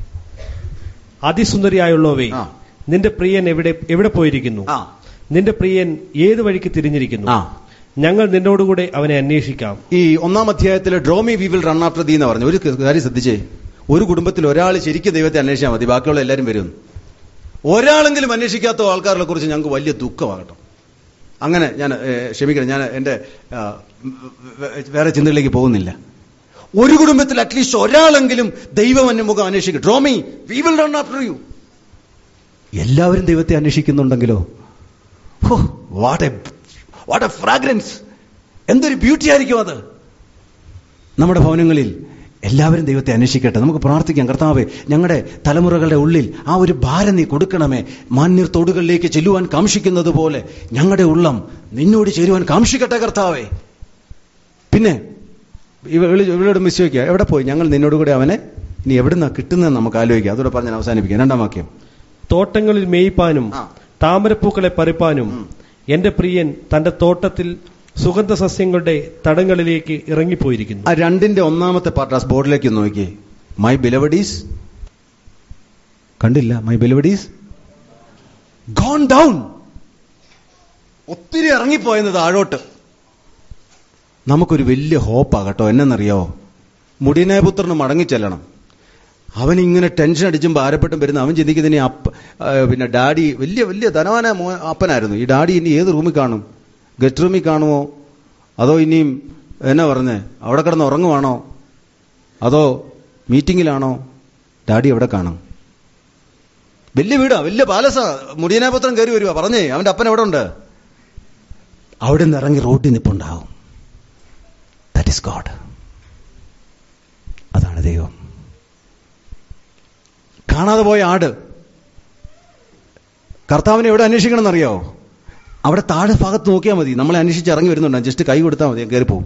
അതിസുന്ദരിയായുള്ളവേ ആ. നിന്റെ പ്രിയൻ എവിടെ എവിടെ പോയിരിക്കുന്നു ആ നിന്റെ പ്രിയൻ ഏത് വഴിക്ക് തിരിഞ്ഞിരിക്കുന്നു ആ ഞങ്ങൾ നിന്നോടുകൂടെ അവനെ അന്വേഷിക്കാം ഈ ഒന്നാം അധ്യായത്തിൽ draw me we will run after thee എന്ന് പറഞ്ഞു ഒരു കാര്യം ശ്രദ്ധിച്ചേ ഒരു കുടുംബത്തിൽ ഒരാൾ ശരിക്കും ദൈവത്തെ അന്വേഷിച്ചാൽ മതി ബാക്കിയുള്ള എല്ലാവരും വരും ഒരാളെങ്കിലും അന്വേഷിക്കാത്ത ആൾക്കാരെ കുറിച്ച് ഞങ്ങൾക്ക് വലിയ ദുഃഖമാകട്ടോ അങ്ങനെ ഞാൻ ഏ, ക്ഷമിക്കണം ഞാൻ എൻ്റെ ആ, വേ- വേറെ ചിന്തകളിലേക്ക് പോകുന്നില്ല ഒരു കുടുംബത്തിൽ അറ്റ്ലീസ്റ്റ് ഒരാളെങ്കിലും ദൈവം എന്നെ മുഖം അന്വേഷിക്കും draw me we will run after you എല്ലാവരും ദൈവത്തെ അന്വേഷിക്കുന്നുണ്ടെങ്കിലോ ഹോ what a what a fragrance എന്തൊരു ബ്യൂട്ടി ആയിരിക്കും അത് നമ്മുടെ ഭവനങ്ങളിൽ എല്ലാവരും ദൈവത്തെ അന്വേഷിക്കട്ടെ നമുക്ക് പ്രാർത്ഥിക്കാം കർത്താവെ ഞങ്ങളുടെ തലമുറകളുടെ ഉള്ളിൽ ആ ഒരു ഭാരം നീ കൊടുക്കണമേ മാന്യർ തോടുകളിലേക്ക് ചെല്ലുവാൻ കാംക്ഷിക്കുന്നത് പോലെ ഞങ്ങളുടെ ഉള്ളം നിന്നോട് ചേരുവാൻ കാംക്ഷിക്കട്ടെ കർത്താവെ പിന്നെ ഇവ- ഇവള് ഇവളോട് മിസ് ചോദിക്കുക എവിടെ പോയി ഞങ്ങൾ നിന്നോട് കൂടെ അവനെ ഇനി എവിടുന്നാ കിട്ടുന്നതെന്ന് നമുക്ക് ആലോചിക്കാം അതോടെ പറഞ്ഞ് ഞാൻ അവസാനിപ്പിക്കാം രണ്ടാം വാക്യം തോട്ടങ്ങളിൽ മേയ്പ്പാനും ആ. താമരപ്പൂക്കളെ പറിപ്പാനും എന്റെ പ്രിയൻ തന്റെ തോട്ടത്തിൽ സുഗന്ധ സസ്യങ്ങളുടെ തടങ്ങളിലേക്ക് ഇറങ്ങിപ്പോയിരിക്കുന്നു ആ രണ്ടിന്റെ ഒന്നാമത്തെ പാർട്ട് ആ ബോർഡിലേക്ക് നോക്കി മൈ ബിലവഡീസ് കണ്ടില്ല മൈ ബിലവഡീസ് ഗോൺ ഡൗൺ ഒത്തിരി ഇറങ്ങിപ്പോയെന്ന് താഴോട്ട് നമുക്കൊരു വലിയ ഹോപ്പാ കേട്ടോ എന്നെന്നറിയാവോ മുടിനായപുത്രന് മടങ്ങിച്ചെല്ലണം അവൻ ഇങ്ങനെ ടെൻഷൻ അടിച്ചും ഭാരപ്പെട്ടും വരുന്ന അവൻ ചിന്തിക്കുന്നതിന് ഈ അപ്പ ആ, പിന്നെ ഡാഡി വലിയ വലിയ ധനവാന മോ അപ്പനായിരുന്നു ഈ ഡാഡി ഇനി ഏത് റൂമിൽ കാണും ഗസ്റ്റ് റൂമിൽ കാണുമോ അതോ ഇനിയും എന്നാ പറഞ്ഞേ അവിടെ കിടന്ന് ഉറങ്ങുവാണോ അതോ മീറ്റിങ്ങിലാണോ ഡാഡി എവിടെ കാണും വലിയ വീടാ വലിയ പാലസാ മുടിയനാപത്രം കയറി വരുവാ പറഞ്ഞേ അവന്റെ അപ്പൻ എവിടെ ഉണ്ട് അവിടെ നിന്ന് ഇറങ്ങി റോഡിൽ നിൽപ്പുണ്ടാവും ദാറ്റ് ഇസ് ഗോഡ് അതാണ് ദൈവം കാണാതെ പോയ ആട് കർത്താവിനെ എവിടെ അന്വേഷിക്കണം എന്നറിയാവോ അവിടെ താഴെ ഭാഗത്ത് നോക്കിയാൽ മതി നമ്മളെ അന്വേഷിച്ച് ഇറങ്ങി വരുന്നുണ്ട് ജസ്റ്റ് കൈ കൊടുത്താൽ മതി കയറിപ്പോവും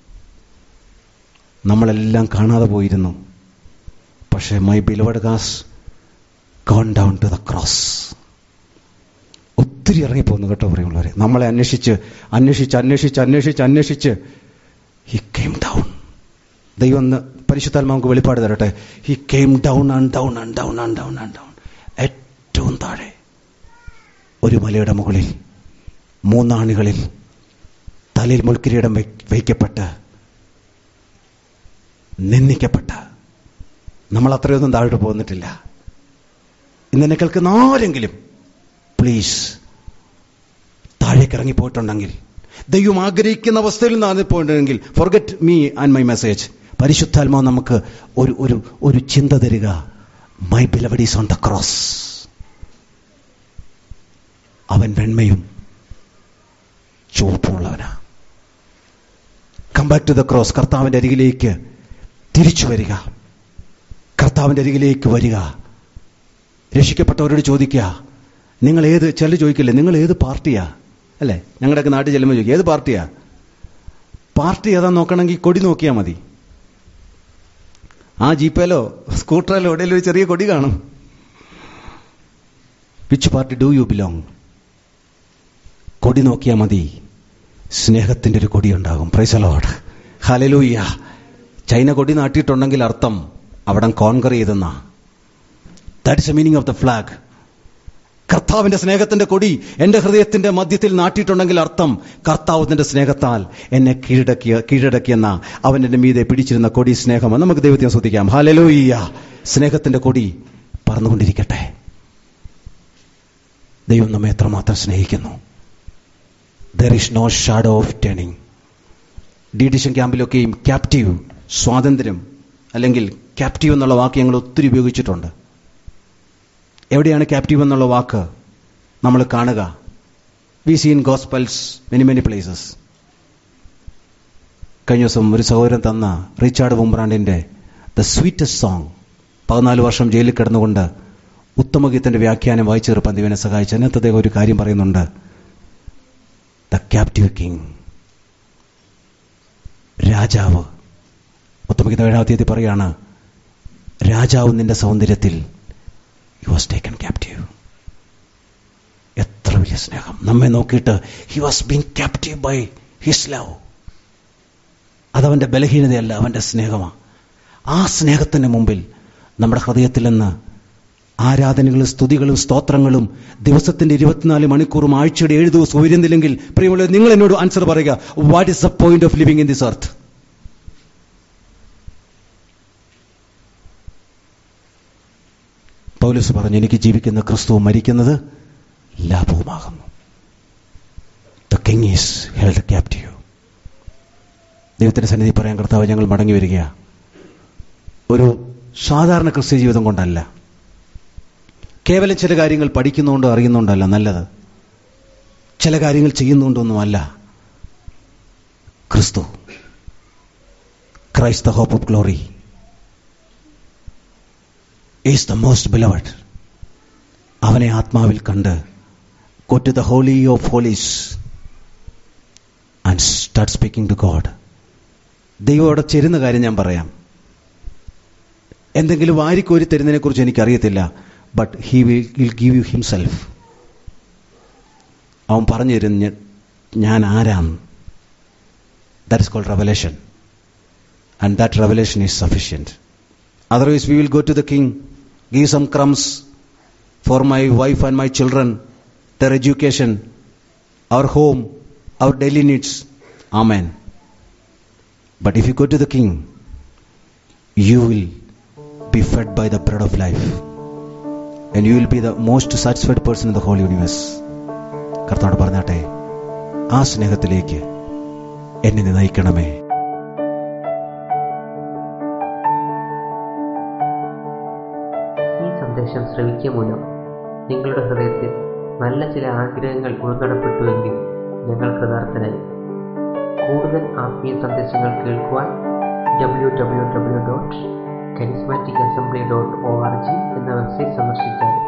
നമ്മളെല്ലാം കാണാതെ പോയിരുന്നു പക്ഷേ my beloved has gone down to the cross ഒത്തിരി ഇറങ്ങിപ്പോകുന്നു കേട്ടോ പറയുള്ളവരെ നമ്മളെ അന്വേഷിച്ച് അന്വേഷിച്ച് അന്വേഷിച്ച് അന്വേഷിച്ച് അന്വേഷിച്ച് ഹി കെയിം ഡൗൺ ദൈവം ഒന്ന് പരിശുദ്ധാത്മാർക്ക് വെളിപ്പാട് തരട്ടെ he came down and down and down and down and down ഏറ്റവും താഴെ ഒരു മലയുടെ മുകളിൽ മൂന്നാണികളിൽ തലയിൽ മുൾക്കിരീടം വയ്- വയ്ക്കപ്പെട്ട് നിന്ദിക്കപ്പെട്ട നമ്മൾ അത്രയൊന്നും താഴോട്ട് പോന്നിട്ടില്ല ഇന്നെന്നെ കേൾക്കുന്ന ആരെങ്കിലും പ്ലീസ് താഴേക്ക് ഇറങ്ങിപ്പോയിട്ടുണ്ടെങ്കിൽ ദൈവം ആഗ്രഹിക്കുന്ന അവസ്ഥയിൽ നിന്ന് പോയിട്ടുണ്ടെങ്കിൽ forget me and my message പരിശുദ്ധാത്മാവ് നമുക്ക് ഒരു ഒരു ഒരു ചിന്ത തരിക my beloved is on the cross അവൻ വെണ്മയും ചുവപ്പുള്ളവനാ come back to the cross കർത്താവിന്റെ അരികിലേക്ക് തിരിച്ചു വരിക കർത്താവിന്റെ അരികിലേക്ക് വരിക രക്ഷിക്കപ്പെട്ടവരോട് ചോദിക്കുക നിങ്ങൾ ഏത് ചില ചോദിക്കില്ലേ നിങ്ങൾ ഏത് പാർട്ടിയാ അല്ലേ ഞങ്ങളുടെയൊക്കെ നാട്ടിൽ ചെല്ലുമ്പോൾ ചോദിക്കും ഏത് പാർട്ടിയാ പാർട്ടി ഏതാ നോക്കണമെങ്കിൽ കൊടി നോക്കിയാൽ മതി ആ ജീപ്പേലോ സ്കൂട്ടറിലോ എവിടെയെങ്കിലും ഒരു ചെറിയ കൊടി കാണും which party do you belong കൊടി നോക്കിയാൽ മതി സ്നേഹത്തിന്റെ ഒരു കൊടി ഉണ്ടാകും പ്രൈസലോട് ഹലലൂയ്യ ചൈന കൊടി നാട്ടിയിട്ടുണ്ടെങ്കിൽ അർത്ഥം അവിടം കോൺകർ ചെയ്തെന്ന that is a meaning of the flag കർത്താവിന്റെ സ്നേഹത്തിന്റെ കൊടി എന്റെ ഹൃദയത്തിന്റെ മധ്യത്തിൽ നാട്ടിയിട്ടുണ്ടെങ്കിൽ അർത്ഥം കർത്താവിന്റെ സ്നേഹത്താൽ എന്നെ കീഴടക്കിയ കീഴടക്കിയെന്ന അവൻ എന്റെ മീതെ പിടിച്ചിരുന്ന കൊടി സ്നേഹം നമുക്ക് ദൈവത്തെ ശ്രദ്ധിക്കാം ഹലലൂയ്യ സ്നേഹത്തിന്റെ കൊടി പറന്നുകൊണ്ടിരിക്കട്ടെ ദൈവം നമ്മെ എത്രമാത്രം സ്നേഹിക്കുന്നു there is no shadow of turning ഡീഡിഷൻ ക്യാമ്പിലൊക്കെയും ക്യാപ്റ്റീവ് സ്വാതന്ത്ര്യം അല്ലെങ്കിൽ ക്യാപ്റ്റീവ് എന്നുള്ള വാക്ക് ഞങ്ങൾ ഒത്തിരി ഉപയോഗിച്ചിട്ടുണ്ട് എവിടെയാണ് ക്യാപ്റ്റീവ് എന്നുള്ള വാക്ക് നമ്മൾ കാണുക we see in gospels many many places കഴിഞ്ഞ ദിവസം ഒരു സഹോദരൻ തന്ന റിച്ചാർഡ് ബുംബ്രാണ്ടിന്റെ ദ സ്വീറ്റസ്റ്റ് സോങ് പതിനാല് വർഷം ജയിലിൽ കിടന്നുകൊണ്ട് ഉത്തമഗീതന്റെ വ്യാഖ്യാനം വായിച്ചു തീർപ്പാൻ ദൈവനെ സഹായിച്ചു അതിനകത്ത് അദ്ദേഹം ഒരു കാര്യം പറയുന്നുണ്ട് ദ ക്യാപ്റ്റീവ് കിങ് രാജാവ് ഉത്തമഗീത ഏഴാം തീയതി പറയാണ് രാജാവ് നിന്റെ സൗന്ദര്യത്തിൽ ഹി വാസ് ടേക്കൺ ക്യാപ്റ്റീവ് എത്ര വലിയ സ്നേഹം നമ്മെ നോക്കിയിട്ട് he was been captive by his love അതവന്റെ ബലഹീനതയല്ല അവന്റെ സ്നേഹമാണ് ആ സ്നേഹത്തിന് മുമ്പിൽ നമ്മുടെ ഹൃദയത്തിൽ നിന്ന് ആരാധനകളും സ്തുതികളും സ്തോത്രങ്ങളും ദിവസത്തിന്റെ ഇരുപത്തിനാല് മണിക്കൂറും ആഴ്ചയുടെ ഏഴ് ദിവസം ഉയരുന്നില്ലെങ്കിൽ പ്രിയമുള്ള നിങ്ങൾ എന്നോട് ആൻസർ പറയുക what is the point of living in this earth പൗലസ് പറഞ്ഞു എനിക്ക് ജീവിക്കുന്ന ക്രിസ്തുവും മരിക്കുന്നത് ലാഭവുമാകുന്നു the king is held captive ദൈവത്തിന്റെ സന്നിധി പറയാൻ കർത്താവ് ഞങ്ങൾ മടങ്ങി വരിക ഒരു സാധാരണ ക്രിസ്ത്യ ജീവിതം കൊണ്ടല്ല കേവലം ചില കാര്യങ്ങൾ പഠിക്കുന്നുകൊണ്ടോ അറിയുന്നുണ്ടല്ല നല്ലത് ചില കാര്യങ്ങൾ ചെയ്യുന്നുകൊണ്ടൊന്നുമല്ല ക്രിസ്തു Christ the hope of glory is the most beloved അവനെ ആത്മാവിൽ കണ്ട് go to the holy of holies and start speaking to God ദൈവം അവിടെ ചേരുന്ന കാര്യം ഞാൻ പറയാം എന്തെങ്കിലും വാരിക്കോരി തരുന്നതിനെ കുറിച്ച് എനിക്കറിയത്തില്ല but he will will give you himself അവൻ പറഞ്ഞു തരും ഞാൻ ആരാം that is called revelation and that revelation is sufficient otherwise we will go to the king give some crumbs for my wife and my children, their education, our home, our daily needs. Amen. But if you go to the king, you will be fed by the bread of life. And you will be the most satisfied person in the whole universe. കർത്താവോട് പറഞ്ഞാട്ടെ ആ സ്നേഹത്തിലേക്ക് എന്നെ നയിക്കണമേ ഈ സന്ദേശം ശ്രവിക്കുക മൂലം നിങ്ങളുടെ ഹൃദയത്തിൽ നല്ല ചില ആഗ്രഹങ്ങൾ ഉൾനടപ്പെട്ടുവെങ്കിൽ ഞങ്ങൾ കൃതാർത്ഥനായി കൂടുതൽ ആത്മീയ സന്ദേശങ്ങൾ കേൾക്കുവാൻ W W W dot charismatic assembly dot O R G എന്ന വെബ്സൈറ്റ് സന്ദർശിച്ചാൽ